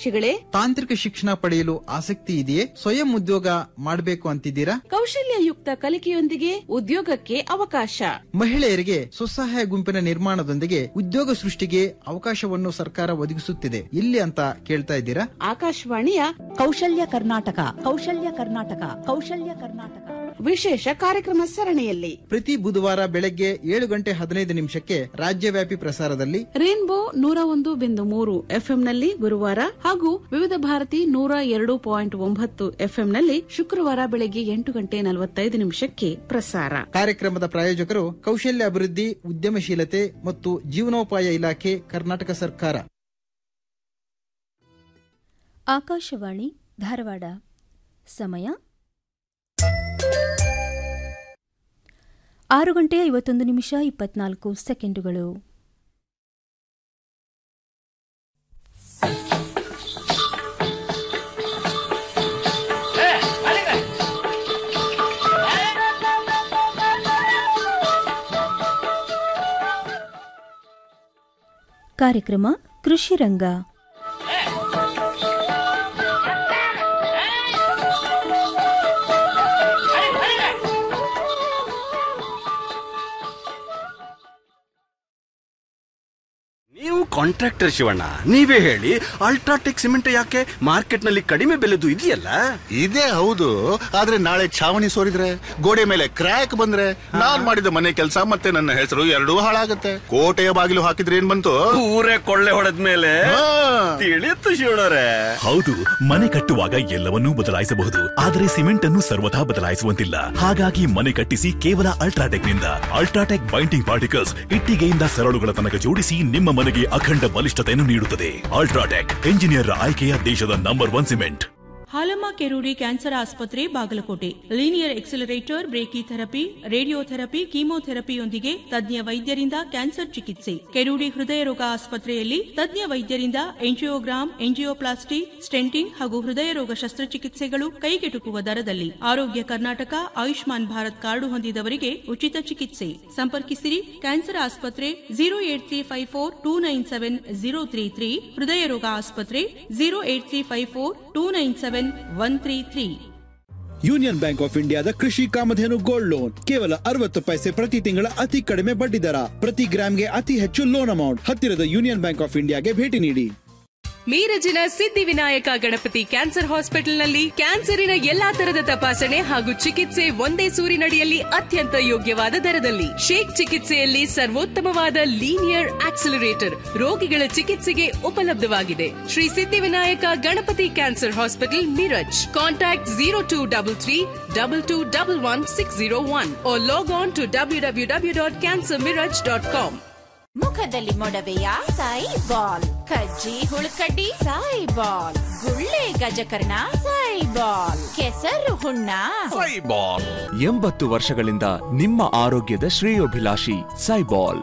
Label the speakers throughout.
Speaker 1: ವಿದ್ಯಾರ್ಥಿಗಳೇ
Speaker 2: ತಾಂತ್ರಿಕ ಶಿಕ್ಷಣ ಪಡೆಯಲು ಆಸಕ್ತಿ ಇದೆಯೇ ಸ್ವಯಂ ಉದ್ಯೋಗ ಮಾಡಬೇಕು ಅಂತಿದ್ದೀರಾ
Speaker 1: ಕೌಶಲ್ಯಯುಕ್ತ ಕಲಿಕೆಯೊಂದಿಗೆ ಉದ್ಯೋಗಕ್ಕೆ ಅವಕಾಶ
Speaker 2: ಮಹಿಳೆಯರಿಗೆ ಸ್ವಸಹಾಯ ಗುಂಪಿನ ನಿರ್ಮಾಣದೊಂದಿಗೆ ಉದ್ಯೋಗ ಸೃಷ್ಟಿಗೆ ಅವಕಾಶವನ್ನು ಸರ್ಕಾರ ಒದಗಿಸುತ್ತಿದೆ ಇಲ್ಲಿ ಅಂತ ಕೇಳ್ತಾ ಇದ್ದೀರಾ
Speaker 1: ಆಕಾಶವಾಣಿಯ
Speaker 3: ಕೌಶಲ್ಯ ಕರ್ನಾಟಕ ಕೌಶಲ್ಯ ಕರ್ನಾಟಕ ಕೌಶಲ್ಯ ಕರ್ನಾಟಕ
Speaker 1: ವಿಶೇಷ ಕಾರ್ಯಕ್ರಮ ಸರಣಿಯಲ್ಲಿ
Speaker 2: ಪ್ರತಿ ಬುಧವಾರ ಬೆಳಗ್ಗೆ ಏಳು ಗಂಟೆ ಹದಿನೈದು ನಿಮಿಷಕ್ಕೆ ರಾಜ್ಯವ್ಯಾಪಿ ಪ್ರಸಾರದಲ್ಲಿ
Speaker 1: ರೇನ್ಬೋ ನೂರ ಒಂದು ಬಿಂದು ಮೂರು ಎಫ್ಎಂನಲ್ಲಿ ಗುರುವಾರ ಹಾಗೂ ವಿವಿಧ ಭಾರತಿ ನೂರ ಎರಡು ಪಾಯಿಂಟ್ ಒಂಬತ್ತು ಎಫ್ಎಂನಲ್ಲಿ ಶುಕ್ರವಾರ ಬೆಳಗ್ಗೆ ಎಂಟು ಗಂಟೆ ನಲವತ್ತೈದು ನಿಮಿಷಕ್ಕೆ ಪ್ರಸಾರ
Speaker 2: ಕಾರ್ಯಕ್ರಮದ ಪ್ರಾಯೋಜಕರು ಕೌಶಲ್ಯ ಅಭಿವೃದ್ಧಿ ಉದ್ಯಮಶೀಲತೆ ಮತ್ತು ಜೀವನೋಪಾಯ ಇಲಾಖೆ ಕರ್ನಾಟಕ ಸರ್ಕಾರ
Speaker 4: ಆಕಾಶವಾಣಿ ಧಾರವಾಡ ಸಮಯ ಆರು ಗಂಟೆ ಐವತ್ತೊಂದು ನಿಮಿಷ ಇಪ್ಪತ್ನಾಲ್ಕು ಸೆಕೆಂಡುಗಳು ಕಾರ್ಯಕ್ರಮ ಕೃಷಿ ರಂಗ
Speaker 5: ನೀವು ಕಾಂಟ್ರಾಕ್ಟರ್ ಶಿವಣ್ಣ ನೀವೇ ಹೇಳಿ ಅಲ್ಟ್ರಾಟೆಕ್ ಸಿಮೆಂಟ್ ಯಾಕೆ ಮಾರ್ಕೆಟ್ನಲ್ಲಿ ಕಡಿಮೆ ಬೆಲೆದು ಇದೆಯಲ್ಲ
Speaker 6: ಇದೇ ಹೌದು ಆದ್ರೆ ನಾಳೆ ಛಾವಣಿ ಸೋರಿದ್ರೆ ಗೋಡೆ ಮೇಲೆ ಕ್ರ್ಯಾಕ್ ಬಂದ್ರೆ ನಾನ್ ಮಾಡಿದ ಮನೆ ಕೆಲಸ ಮತ್ತೆ ನನ್ನ ಹೆಸರು ಎರಡೂ ಹಾಳಾಗತ್ತೆ ಕೋಟೆಯ ಬಾಗಿಲು ಹಾಕಿದ್ರೆ ಏನ್ ಬಂತು
Speaker 5: ಊರೇ ಕೊಳ್ಳೆ ಹೊಡೆದ ಮೇಲೆ
Speaker 6: ಹಾ.
Speaker 5: ತಿಳಿಯುತ್ತು ಶಿವಣ್ಣರೇ
Speaker 7: ಹೌದು ಮನೆ ಕಟ್ಟುವಾಗ ಎಲ್ಲವನ್ನೂ ಬದಲಾಯಿಸಬಹುದು ಆದರೆ ಸಿಮೆಂಟ್ ಅನ್ನು ಸರ್ವಥಾ ಬದಲಾಯಿಸುವಂತಿಲ್ಲ ಹಾಗಾಗಿ ಮನೆ ಕಟ್ಟಿಸಿ ಕೇವಲ ಅಲ್ಟ್ರಾಟೆಕ್ ನಿಂದ ಅಲ್ಟ್ರಾಟೆಕ್ ಬೈಂಡಿಂಗ್ ಪಾರ್ಟಿಕಲ್ಸ್ ಇಟ್ಟಿಗೆಯಿಂದ ಸರಳುಗಳ ತನಕ ಜೋಡಿಸಿ ನಿಮ್ಮ ಮನೆಗೆ ಅಖಂಡ ಬಲಿಷ್ಠತೆಯನ್ನು ನೀಡುತ್ತದೆ ಅಲ್ಟ್ರಾಟೆಕ್ ಎಂಜಿನಿಯರ್ ಆಯ್ಕೆಯ ದೇಶದ number one cement
Speaker 8: Halamma Kerudi cancer ಆಸ್ಪತ್ರೆ Bagalkot linear accelerator brachytherapy radiotherapy ಕೀಮೋಥೆರಪಿಯೊಂದಿಗೆ ತಜ್ಞ ವೈದ್ಯರಿಂದ ಕ್ಯಾನ್ಸರ್ ಚಿಕಿತ್ಸೆ ಕೆರೂಡಿ ಹೃದಯ ರೋಗ ಆಸ್ಪತ್ರೆಯಲ್ಲಿ ತಜ್ಞ ವೈದ್ಯರಿಂದ ಎಂಜಿಯೋಗ್ರಾಮ್ ಎಂಜಿಯೋಪ್ಲಾಸ್ಟಿ ಸ್ಟೆಂಟಿಂಗ್ ಹಾಗೂ ಹೃದಯ ರೋಗ ಶಸ್ತ್ರಚಿಕಿತ್ಸೆಗಳು ಕೈಗೆಟುಕುವ ದರದಲ್ಲಿ ಆರೋಗ್ಯ ಕರ್ನಾಟಕ ಆಯುಷ್ಮಾನ್ ಭಾರತ್ ಕಾರ್ಡು ಹೊಂದಿದವರಿಗೆ ಉಚಿತ ಚಿಕಿತ್ಸೆ ಸಂಪರ್ಕಿಸಿರಿ ಕ್ಯಾನ್ಸರ್ ಆಸ್ಪತ್ರೆ zero eight three five four two nine seven zero three three ಹೃದಯ ರೋಗ ಆಸ್ಪತ್ರೆ zero eight three five four two nine seven one three three
Speaker 9: union bank of ಇಂಡಿಯಾದ ಕೃಷಿ ಕಾಮಧೇನು ಗೋಲ್ಡ್ ಲೋನ್ ಕೇವಲ ಅರವತ್ತು ಪೈಸೆ ಪ್ರತಿ ತಿಂಗಳ ಅತಿ ಕಡಿಮೆ ಬಡ್ಡಿ ದರ ಪ್ರತಿ ಗ್ರಾಮ್ಗೆ ಅತಿ ಹೆಚ್ಚು ಲೋನ್ ಅಮೌಂಟ್ ಹತ್ತಿರದ ಯೂನಿಯನ್ ಬ್ಯಾಂಕ್ ಆಫ್ ಇಂಡಿಯಾಗೆ ಭೇಟಿ ನೀಡಿ
Speaker 10: ಮೀರಜಿನ ಸಿದ್ಧಿವಿನಾಯಕ ಗಣಪತಿ ಕ್ಯಾನ್ಸರ್ ಹಾಸ್ಪಿಟಲ್ನಲ್ಲಿ ಕ್ಯಾನ್ಸರಿನ ಎಲ್ಲಾ ತರದ ತಪಾಸಣೆ ಹಾಗೂ ಚಿಕಿತ್ಸೆ ಒಂದೇ ಸೂರಿನಡಿಯಲ್ಲಿ ಅತ್ಯಂತ ಯೋಗ್ಯವಾದ ದರದಲ್ಲಿ ಶೇಕ್ ಚಿಕಿತ್ಸೆಯಲ್ಲಿ ಸರ್ವೋತ್ತಮವಾದ ಲೀನಿಯರ್ ಆಕ್ಸಿಲರೇಟರ್ ರೋಗಿಗಳ ಚಿಕಿತ್ಸೆಗೆ ಉಪಲಬ್ಧವಾಗಿದೆ Shri Siddhivinayak Ganapati cancer hospital Miraj contact zero two double three double two double one six zero one log on to W W W dot cancer Miraj dot com
Speaker 11: ಮುಖದಲ್ಲಿ ಮೊಡವೆಯ ಸಾಯಿ ಬಾಲ್ ಕಜ್ಜಿ ಹುಳುಕಡ್ಡಿ ಸಾಯಿ ಬಾಲ್ ಗುಳ್ಳೆ ಗಜಕರ್ಣ ಸಾಯಿ ಬಾಲ್ ಕೆಸರು ಹುಣ್ಣ
Speaker 12: ಎಂಬತ್ತು ವರ್ಷಗಳಿಂದ ನಿಮ್ಮ ಆರೋಗ್ಯದ ಶ್ರೇಯೋಭಿಲಾಷಿ ಸೈಬಾಲ್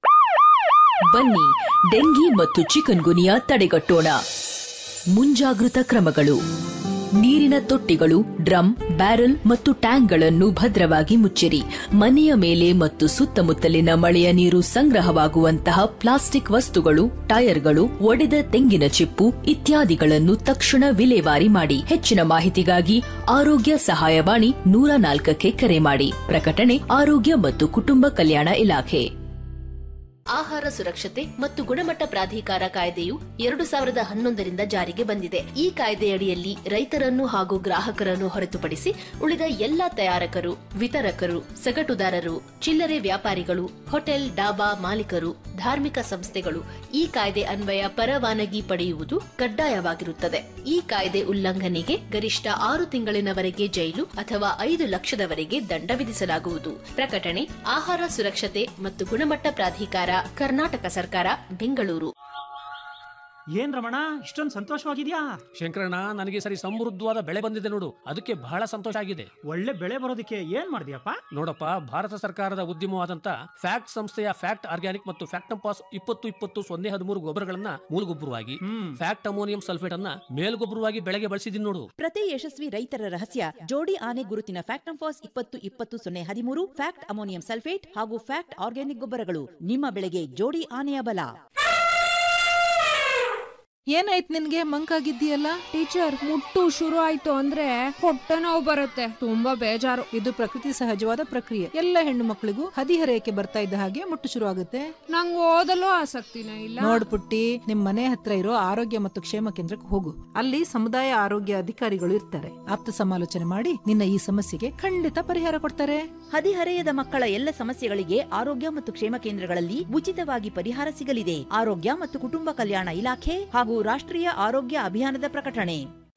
Speaker 13: ಬನ್ನಿ ಡೆಂಗಿ ಮತ್ತು ಚಿಕನ್ ಗುನಿಯಾ ತಡೆಗಟ್ಟೋಣ ಮುಂಜಾಗೃತ ಕ್ರಮಗಳು ನೀರಿನ ತೊಟ್ಟಿಗಳು ಡ್ರಮ್ ಬ್ಯಾರಲ್ ಮತ್ತು ಟ್ಯಾಂಕ್ಗಳನ್ನು ಭದ್ರವಾಗಿ ಮುಚ್ಚಿರಿ ಮನೆಯ ಮೇಲೆ ಮತ್ತು ಸುತ್ತಮುತ್ತಲಿನ ಮಳೆಯ ನೀರು ಸಂಗ್ರಹವಾಗುವಂತಹ ಪ್ಲಾಸ್ಟಿಕ್ ವಸ್ತುಗಳು ಟೈರ್ಗಳು ಒಡೆದ ತೆಂಗಿನ ಚಿಪ್ಪು ಇತ್ಯಾದಿಗಳನ್ನು ತಕ್ಷಣ ವಿಲೇವಾರಿ ಮಾಡಿ ಹೆಚ್ಚಿನ ಮಾಹಿತಿಗಾಗಿ ಆರೋಗ್ಯ ಸಹಾಯವಾಣಿ ನೂರ ನಾಲ್ಕಕ್ಕೆ ಕರೆ ಮಾಡಿ ಪ್ರಕಟಣೆ ಆರೋಗ್ಯ ಮತ್ತು ಕುಟುಂಬ ಕಲ್ಯಾಣ ಇಲಾಖೆ
Speaker 14: ಆಹಾರ ಸುರಕ್ಷತೆ ಮತ್ತು ಗುಣಮಟ್ಟ ಪ್ರಾಧಿಕಾರ ಕಾಯ್ದೆಯು ಎರಡು ಸಾವಿರದ ಹನ್ನೊಂದರಿಂದ ಜಾರಿಗೆ ಬಂದಿದೆ ಈ ಕಾಯ್ದೆಯಡಿಯಲ್ಲಿ ರೈತರನ್ನು ಹಾಗೂ ಗ್ರಾಹಕರನ್ನು ಹೊರತುಪಡಿಸಿ ಉಳಿದ ಎಲ್ಲಾ ತಯಾರಕರು ವಿತರಕರು ಸಗಟುದಾರರು ಚಿಲ್ಲರೆ ವ್ಯಾಪಾರಿಗಳು ಹೋಟೆಲ್ ಡಾಬಾ ಮಾಲೀಕರು ಧಾರ್ಮಿಕ ಸಂಸ್ಥೆಗಳು ಈ ಕಾಯ್ದೆ ಅನ್ವಯ ಪರವಾನಗಿ ಪಡೆಯುವುದು ಕಡ್ಡಾಯವಾಗಿರುತ್ತದೆ ಈ ಕಾಯ್ದೆ ಉಲ್ಲಂಘನೆಗೆ ಗರಿಷ್ಠ ಆರು ತಿಂಗಳಿನವರೆಗೆ ಜೈಲು ಅಥವಾ ಐದು ಲಕ್ಷದವರೆಗೆ ದಂಡ ವಿಧಿಸಲಾಗುವುದು ಪ್ರಕಟಣೆ ಆಹಾರ ಸುರಕ್ಷತೆ ಮತ್ತು ಗುಣಮಟ್ಟ ಪ್ರಾಧಿಕಾರ ಕರ್ನಾಟಕ ಸರ್ಕಾರ ಬೆಂಗಳೂರು
Speaker 15: ಏನ್ ರಮಣ ಇಷ್ಟೊಂದು ಸಂತೋಷವಾಗಿದ್ಯಾ
Speaker 16: ಶಂಕರಣ್ಣ ನನಗೆ ಸರಿ ಸಮೃದ್ಧವಾದ ಬೆಳೆ ಬಂದಿದೆ ನೋಡು ಅದಕ್ಕೆ ಬಹಳ ಸಂತೋಷ ಆಗಿದೆ
Speaker 15: ಒಳ್ಳೆ ಬೆಳೆ ಬರೋದಕ್ಕೆ ಏನ್ ಮಾಡಿದ್ಯಪ್ಪ
Speaker 16: ನೋಡಪ್ಪ ಭಾರತ ಸರ್ಕಾರದ ಉದ್ಯಮವಾದಂತ ಫ್ಯಾಕ್ಟ್ ಸಂಸ್ಥೆಯ ಫ್ಯಾಕ್ಟ್ ಆರ್ಗ್ಯಾನಿಕ್ ಮತ್ತು ಫ್ಯಾಕ್ಟಂಪಾಸ್ ಇಪ್ಪತ್ತು ಇಪ್ಪತ್ತು ಸೊನ್ನೆ ಹದಿಮೂರು ಗೊಬ್ಬರಗಳನ್ನ ಮೂಲಗೊಬ್ಬರವಾಗಿ ಫ್ಯಾಕ್ಟ್ ಅಮೋನಿಯಂ ಸಲ್ಫೇಟ್ ಅನ್ನ ಮೇಲ್ಗೊಬ್ಬರವಾಗಿ ಬೆಳೆಗೆ ಬಳಸಿದೀನಿ ನೋಡು
Speaker 3: ಪ್ರತಿ ಯಶಸ್ವಿ ರೈತರ ರಹಸ್ಯ ಜೋಡಿ ಆನೆ ಗುರುತಿನ ಫ್ಯಾಕ್ಟ್ ಫಾಸ್ ಇಪ್ಪತ್ತು ಇಪ್ಪತ್ತು ಸೊನ್ನೆ ಹದಿಮೂರು ಫ್ಯಾಕ್ಟ್ ಅಮೋನಿಯಂ ಸಲ್ಫೇಟ್ ಹಾಗೂ ಫ್ಯಾಕ್ಟ್ ಆರ್ಗ್ಯಾನಿಕ್ ಗೊಬ್ಬರಗಳು ನಿಮ್ಮ ಬೆಳೆಗೆ ಜೋಡಿ ಆನೆಯ ಬಲ
Speaker 17: ಏನಾಯ್ತು ನಿನ್ಗೆ ಮಂಕಾಗಿದ್ದೀಯಲ್ಲ
Speaker 18: ಟೀಚರ್ ಮುಟ್ಟು ಶುರು ಆಯ್ತು ಅಂದ್ರೆ ಹೊಟ್ಟೆ ನೋವು ಬರುತ್ತೆ ತುಂಬಾ ಬೇಜಾರು
Speaker 17: ಇದು ಪ್ರಕೃತಿ ಸಹಜವಾದ ಪ್ರಕ್ರಿಯೆ ಎಲ್ಲ ಹೆಣ್ಣು ಮಕ್ಕಳಿಗೂ ಹದಿಹರೆಯಕ್ಕೆ ಬರ್ತಾ ಇದ್ದ ಹಾಗೆ ಮುಟ್ಟು ಶುರು ಆಗುತ್ತೆ
Speaker 18: ನಂಗೆ ಓದಲು ಆಸಕ್ತಿನೇ ಇಲ್ಲ
Speaker 17: ನೋಡ್ ಪುಟ್ಟಿ ನಿಮ್ ಮನೆ ಹತ್ರ ಇರೋ ಆರೋಗ್ಯ ಮತ್ತು ಕ್ಷೇಮ ಕೇಂದ್ರಕ್ಕೆ ಹೋಗು ಅಲ್ಲಿ ಸಮುದಾಯ ಆರೋಗ್ಯ ಅಧಿಕಾರಿಗಳು ಇರ್ತಾರೆ ಆಪ್ತ ಸಮಾಲೋಚನೆ ಮಾಡಿ ನಿನ್ನ ಈ ಸಮಸ್ಯೆಗೆ ಖಂಡಿತ ಪರಿಹಾರ ಕೊಡ್ತಾರೆ
Speaker 3: ಹದಿಹರೆಯದ ಮಕ್ಕಳ ಎಲ್ಲ ಸಮಸ್ಯೆಗಳಿಗೆ ಆರೋಗ್ಯ ಮತ್ತು ಕ್ಷೇಮ ಕೇಂದ್ರಗಳಲ್ಲಿ ಉಚಿತವಾಗಿ ಪರಿಹಾರ ಸಿಗಲಿದೆ ಆರೋಗ್ಯ ಮತ್ತು ಕುಟುಂಬ ಕಲ್ಯಾಣ ಇಲಾಖೆ ಹಾಗೂ ರಾಷ್ಟ್ರೀಯ ಆರೋಗ್ಯ ಅಭಿಯಾನದ ಪ್ರಕಟಣೆ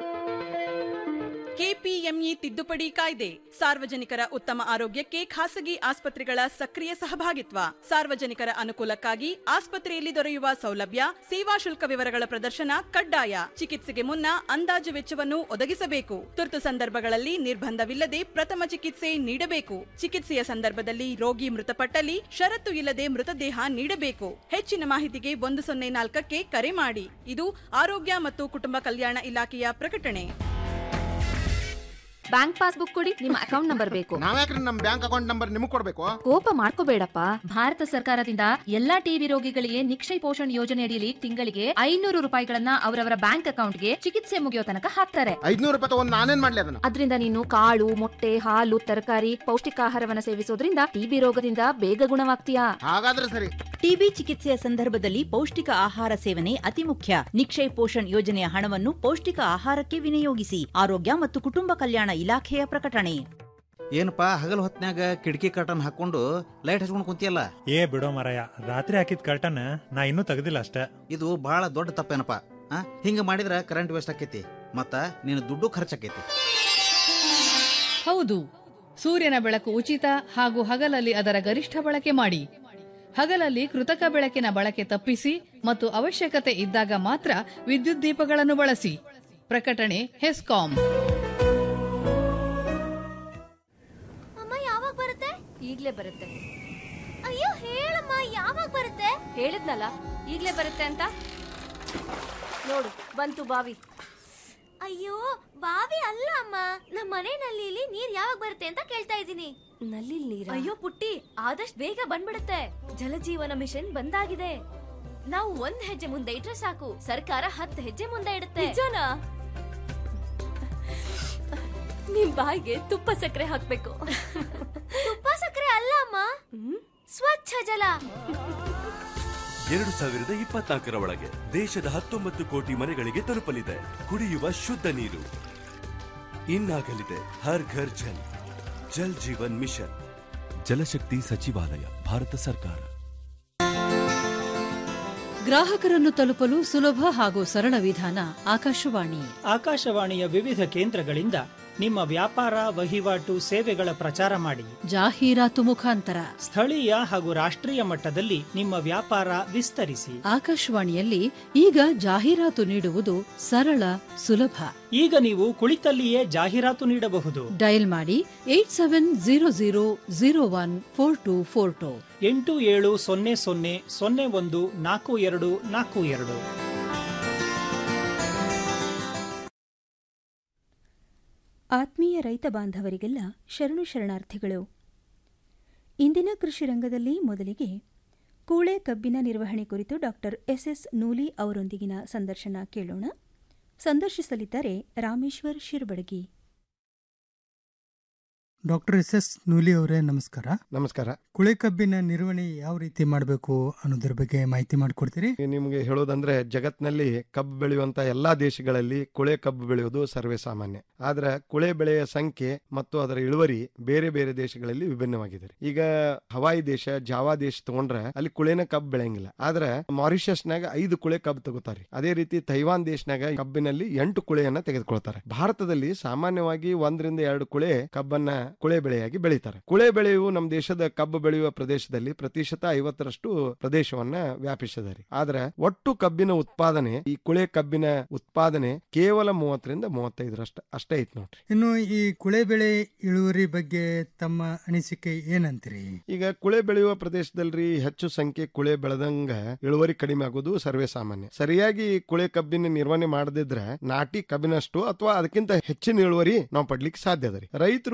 Speaker 19: ಕೆಪಿಎಂಇ ತಿದ್ದುಪಡಿ ಕಾಯ್ದೆ ಸಾರ್ವಜನಿಕರ ಉತ್ತಮ ಆರೋಗ್ಯಕ್ಕೆ ಖಾಸಗಿ ಆಸ್ಪತ್ರೆಗಳ ಸಕ್ರಿಯ ಸಹಭಾಗಿತ್ವ ಸಾರ್ವಜನಿಕರ ಅನುಕೂಲಕ್ಕಾಗಿ ಆಸ್ಪತ್ರೆಯಲ್ಲಿ ದೊರೆಯುವ ಸೌಲಭ್ಯ ಸೇವಾ ಶುಲ್ಕ ವಿವರಗಳ ಪ್ರದರ್ಶನ ಕಡ್ಡಾಯ ಚಿಕಿತ್ಸೆಗೆ ಮುನ್ನ ಅಂದಾಜು ವೆಚ್ಚವನ್ನು ಒದಗಿಸಬೇಕು ತುರ್ತು ಸಂದರ್ಭಗಳಲ್ಲಿ ನಿರ್ಬಂಧವಿಲ್ಲದೆ ಪ್ರಥಮ ಚಿಕಿತ್ಸೆ ನೀಡಬೇಕು ಚಿಕಿತ್ಸೆಯ ಸಂದರ್ಭದಲ್ಲಿ ರೋಗಿ ಮೃತಪಟ್ಟಲ್ಲಿ ಷರತ್ತು ಇಲ್ಲದೆ ಮೃತದೇಹ ನೀಡಬೇಕು ಹೆಚ್ಚಿನ ಮಾಹಿತಿಗೆ ಒಂದು ಸೊನ್ನೆ ನಾಲ್ಕಕ್ಕೆ ಕರೆ ಮಾಡಿ ಇದು ಆರೋಗ್ಯ ಮತ್ತು ಕುಟುಂಬ ಕಲ್ಯಾಣ ಇಲಾಖೆಯ ಪ್ರಕಟಣೆ
Speaker 20: ಬ್ಯಾಂಕ್ ಪಾಸ್ಬುಕ್ ಕೊಡಿ ನಿಮ್ಮ ಅಕೌಂಟ್ ನಂಬರ್ ಬೇಕು
Speaker 21: ನಾವ್ಯಾಕ್ರಿ ನಮ್ ಬ್ಯಾಂಕ್ ಅಕೌಂಟ್ ನಂಬರ್ ನಿಮಗ್ ಕೊಡ್ಬೇಕು
Speaker 20: ಕೋಪ ಮಾಡ್ಕೋಬೇಡಪ್ಪ ಭಾರತ ಸರ್ಕಾರದಿಂದ ಎಲ್ಲಾ ಟಿಬಿ ರೋಗಿಗಳಿಗೆ ನಿಕ್ಷಯ ಪೋಷಣ್ ಯೋಜನೆ ಅಡಿಯಲ್ಲಿ ತಿಂಗಳಿಗೆ ಐನೂರು ರೂಪಾಯಿಗಳನ್ನ ಅವರವರ ಬ್ಯಾಂಕ್ ಅಕೌಂಟ್ಗೆ ಚಿಕಿತ್ಸೆ ಮುಗಿಯೋ ತನಕ ಹಾಕ್ತಾರೆ
Speaker 21: ಐದ್ನೂರು ರೂಪಾಯಿ ತಗೊಂಡ್ ನಾನೇನ್ ಮಾಡ್ಲಿ ಅದನ್ನ
Speaker 20: ಅದರಿಂದ ನೀನು ಕಾಳು ಮೊಟ್ಟೆ ಹಾಲು ತರಕಾರಿ ಪೌಷ್ಟಿಕಾಹಾರವನ್ನ ಸೇವಿಸೋದ್ರಿಂದ ಟಿಬಿ ರೋಗದಿಂದ ಬೇಗ ಗುಣವಾಗ್ತೀಯಾ
Speaker 21: ಹಾಗಾದ್ರೆ ಸರಿ
Speaker 3: ಟಿಬಿ ಚಿಕಿತ್ಸೆಯ ಸಂದರ್ಭದಲ್ಲಿ ಪೌಷ್ಟಿಕ ಆಹಾರ ಸೇವನೆ ಅತಿ ಮುಖ್ಯ ನಿಕ್ಷಯ್ ಪೋಷಣ್ ಯೋಜನೆಯ ಹಣವನ್ನು ಪೌಷ್ಟಿಕ ಆಹಾರಕ್ಕೆ ವಿನಿಯೋಗಿಸಿ ಆರೋಗ್ಯ ಮತ್ತು ಕುಟುಂಬ ಕಲ್ಯಾಣ ಇಲಾಖೆಯ ಪ್ರಕಟಣೆ
Speaker 22: ಏನಪ್ಪಾ ಹಗಲ್ ಹೊತ್ನ್ಯಾಗ ಕಿಟಕಿ ಕರ್ಟನ್ ಹಾಕೊಂಡು ಲೈಟ್ ಹಚ್ಕೊಂಡು ಕುಂತಿಯಲ್ಲ
Speaker 23: ಏ ಬಿಡೋ ಮರಯ ರಾತ್ರಿ ಹಾಕಿದ ಕರ್ಟನ್ ನಾ ಇನ್ನೂ ತೆಗ್ದಿಲ್ಲ ಅಷ್ಟೇ
Speaker 22: ಇದು ಬಹಳ ದೊಡ್ಡ ತಪ್ಪೇನಪ್ಪ ಆ ಹಿಂಗ ಮಾಡಿದ್ರ ಕರೆಂಟ್ ವೇಸ್ಟ್ ಆಕೈತಿ ಮತ್ತ ನಿನ್ನ ದುಡ್ಡು ಖರ್ಚಾಕೈತಿ
Speaker 24: ಹೌದು ಸೂರ್ಯನ ಬೆಳಕು ಉಚಿತ ಹಾಗೂ ಹಗಲಲ್ಲಿ ಅದರ ಗರಿಷ್ಠ ಬಳಕೆ ಮಾಡಿ ಹಗಲಲ್ಲಿ ಕೃತಕ ಬೆಳಕಿನ ಬಳಕೆ ತಪ್ಪಿಸಿ ಮತ್ತು ಅವಶ್ಯಕತೆ ಇದ್ದಾಗ ಮಾತ್ರ ವಿದ್ಯುತ್ ದೀಪಗಳನ್ನು ಬಳಸಿ ಪ್ರಕಟಣೆ ಹೆಸ್ಕಾಂ
Speaker 25: ಅಮ್ಮ ಯಾವಾಗ ಬರುತ್ತೆ ಈಗ್ಲೇ ಬರುತ್ತೆ ಅಯ್ಯೋ ಹೇಳಮ್ಮ ಯಾವಾಗ ಬರುತ್ತೆ ಹೇಳಿದ್ನಲ್ಲ ಈಗ್ಲೇ ಬರುತ್ತೆ ಅಂತ ನೋಡು ಬಂತು ಬಾವಿ ಅಯ್ಯೋ ಬಾವಿ ಅಲ್ಲ ಅಮ್ಮ ನಮ್ಮ ಮನೆ ನಲ್ಲಿಲಿ ನೀರ್ ಯಾವಾಗ ಬರುತ್ತೆ ಅಂತ ಕೇಳ್ತಾ ಇದ್ದೀನಿ ನಲ್ಲಿ ನೀರ ಅಯ್ಯೋ ಪುಟ್ಟಿ ಆದಷ್ಟು ಬೇಗ ಬಂದ್ಬಿಡುತ್ತೆ ಜಲಜೀವನ ಮಿಷನ್ ಬಂದಾಗಿದೆ ನಾವು ಒಂದ್ ಹೆಜ್ಜೆ ಮುಂದೆ ಇಟ್ರೆ ಸಾಕು ಸರ್ಕಾರ ಹತ್ತು ಹೆಜ್ಜೆ ಮುಂದೆ ಇಡುತ್ತೆ ನಿಜನಾ ನಿಮ್ ಬಾಯಿಗೆ ತುಪ್ಪ ಸಕ್ಕರೆ ಹಾಕ್ಬೇಕು ತುಪ್ಪ ಸಕ್ಕರೆ ಅಲ್ಲ ಅಮ್ಮ ಸ್ವಚ್ಛ ಜಲ
Speaker 26: ಎರಡು ಸಾವಿರದ ಇಪ್ಪತ್ನಾಲ್ಕರ ಒಳಗೆ ದೇಶದ ಹತ್ತೊಂಬತ್ತು ಕೋಟಿ ಮನೆಗಳಿಗೆ ತಲುಪಲಿದೆ ಕುಡಿಯುವ ಶುದ್ಧ ನೀರು ಇನ್ನಾಗಲಿದೆ ಹರ್ ಘರ್ ಜಲ್ ಜಲ್ ಜೀವನ್ ಮಿಷನ್ ಜಲಶಕ್ತಿ ಸಚಿವಾಲಯ ಭಾರತ ಸರ್ಕಾರ
Speaker 27: ಗ್ರಾಹಕರನ್ನು ತಲುಪಲು ಸುಲಭ ಹಾಗೂ ಸರಳ ವಿಧಾನ ಆಕಾಶವಾಣಿ
Speaker 15: ಆಕಾಶವಾಣಿಯ ವಿವಿಧ ಕೇಂದ್ರಗಳಿಂದ ನಿಮ್ಮ ವ್ಯಾಪಾರ ವಹಿವಾಟು ಸೇವೆಗಳ ಪ್ರಚಾರ ಮಾಡಿ
Speaker 27: ಜಾಹೀರಾತು ಮುಖಾಂತರ
Speaker 15: ಸ್ಥಳೀಯ ಹಾಗೂ ರಾಷ್ಟ್ರೀಯ ಮಟ್ಟದಲ್ಲಿ ನಿಮ್ಮ ವ್ಯಾಪಾರ ವಿಸ್ತರಿಸಿ
Speaker 27: ಆಕಾಶವಾಣಿಯಲ್ಲಿ ಈಗ ಜಾಹೀರಾತು ನೀಡುವುದು ಸರಳ ಸುಲಭ
Speaker 15: ಈಗ ನೀವು ಕುಳಿತಲ್ಲಿಯೇ ಜಾಹೀರಾತು ನೀಡಬಹುದು
Speaker 27: ಡಯಲ್ ಮಾಡಿ eight seven zero zero zero one four two four two
Speaker 15: ಎಂಟು ಏಳು ಸೊನ್ನೆ ಸೊನ್ನೆ ಸೊನ್ನೆ ಒಂದು ನಾಲ್ಕು ಎರಡು ನಾಲ್ಕು ಎರಡು
Speaker 4: ಆತ್ಮೀಯ ರೈತ ಬಾಂಧವರಿಗೆಲ್ಲ ಶರಣು ಶರಣಾರ್ಥಿಗಳು ಇಂದಿನ ಕೃಷಿ ರಂಗದಲ್ಲಿ ಮೊದಲಿಗೆ ಕೂಳೆ ಕಬ್ಬಿನ ನಿರ್ವಹಣೆ ಕುರಿತು ಡಾಕ್ಟರ್ ಎಸ್ಎಸ್ ನೂಲಿ ಅವರೊಂದಿಗಿನ ಸಂದರ್ಶನ ಕೇಳೋಣ ಸಂದರ್ಶಿಸಲಿದ್ದಾರೆ Rameshwar Shirbadagi
Speaker 28: doctor S S Nooli ಅವರೇ ನಮಸ್ಕಾರ
Speaker 29: ನಮಸ್ಕಾರ
Speaker 28: ಕುಳೆ ಕಬ್ಬಿನ ನಿರ್ವಹಣೆ ಯಾವ ರೀತಿ ಮಾಡಬೇಕು ಅನ್ನೋದ್ರ ಬಗ್ಗೆ ಮಾಹಿತಿ ಮಾಡಿಕೊಡ್ತೀರಿ
Speaker 29: ನಿಮಗೆ ಹೇಳೋದಂದ್ರೆ ಜಗತ್ನಲ್ಲಿ ಕಬ್ಬು ಬೆಳೆಯುವಂತ ಎಲ್ಲಾ ದೇಶಗಳಲ್ಲಿ ಕುಳೆ ಕಬ್ಬು ಬೆಳೆಯೋದು ಸರ್ವೇ ಸಾಮಾನ್ಯ ಆದ್ರೆ ಕುಳೆ ಬೆಳೆಯ ಸಂಖ್ಯೆ ಮತ್ತು ಅದರ ಇಳುವರಿ ಬೇರೆ ಬೇರೆ ದೇಶಗಳಲ್ಲಿ ವಿಭಿನ್ನವಾಗಿದೆ ಈಗ ಹವಾಯಿ ದೇಶ ಜಾವಾ ದೇಶ ತಗೊಂಡ್ರೆ ಅಲ್ಲಿ ಕುಳೆನ ಕಬ್ಬು ಬೆಳೆಯಂಗಿಲ್ಲ ಆದ್ರೆ ಮಾರಿಷಸ್ನಾಗ ಐದು ಕುಳೆ ಕಬ್ಬು ತಗೋತಾರೆ ಅದೇ ರೀತಿ ತೈವಾನ್ ದೇಶನಾಗ ಕಬ್ಬಿನಲ್ಲಿ ಎಂಟು ಕುಳೆಯನ್ನ ತೆಗೆದುಕೊಳ್ತಾರೆ ಭಾರತದಲ್ಲಿ ಸಾಮಾನ್ಯವಾಗಿ ಒಂದರಿಂದ ಎರಡು ಕುಳೆ ಕಬ್ಬನ್ನ ಕುಳೆ ಬೆಳೆಯಾಗಿ ಬೆಳೀತಾರೆ ಕುಳೆ ಬೆಳೆಯು ನಮ್ಮ ದೇಶದ ಕಬ್ಬು ಬೆಳೆಯುವ ಪ್ರದೇಶದಲ್ಲಿ ಪ್ರತಿಶತ ಐವತ್ತರಷ್ಟು ಪ್ರದೇಶವನ್ನ ವ್ಯಾಪಿಸಿದ್ದಾರೆ ಆದ್ರೆ ಒಟ್ಟು ಕಬ್ಬಿನ ಉತ್ಪಾದನೆ ಈ ಕುಳೆ ಕಬ್ಬಿನ ಉತ್ಪಾದನೆ ಕೇವಲ ಮೂವತ್ತರಿಂದ ಮೂವತ್ತೈದರಷ್ಟು ಅಷ್ಟೇ ಐತ್ ನೋಡ್ರಿ
Speaker 28: ಇನ್ನು ಈ ಕುಳೆ ಬೆಳೆ ಇಳುವರಿ ಬಗ್ಗೆ ತಮ್ಮ ಅನಿಸಿಕೆ ಏನಂತೀರಿ
Speaker 29: ಈಗ ಕುಳೆ ಬೆಳೆಯುವ ಪ್ರದೇಶದಲ್ಲಿ ಹೆಚ್ಚು ಸಂಖ್ಯೆ ಕುಳೆ ಬೆಳೆದಂಗ ಇಳುವರಿ ಕಡಿಮೆ ಆಗೋದು ಸರ್ವೇ ಸಾಮಾನ್ಯ ಸರಿಯಾಗಿ ಕುಳೆ ಕಬ್ಬಿನ ನಿರ್ವಹಣೆ ಮಾಡದಿದ್ರೆ ನಾಟಿ ಕಬ್ಬಿನಷ್ಟು ಅಥವಾ ಅದಕ್ಕಿಂತ ಹೆಚ್ಚಿನ ಇಳುವರಿ ನಾವು ಪಡ್ಲಿಕ್ಕೆ ಸಾಧ್ಯ ಅದ ರೀ ರೈತರು ಕುಳೆ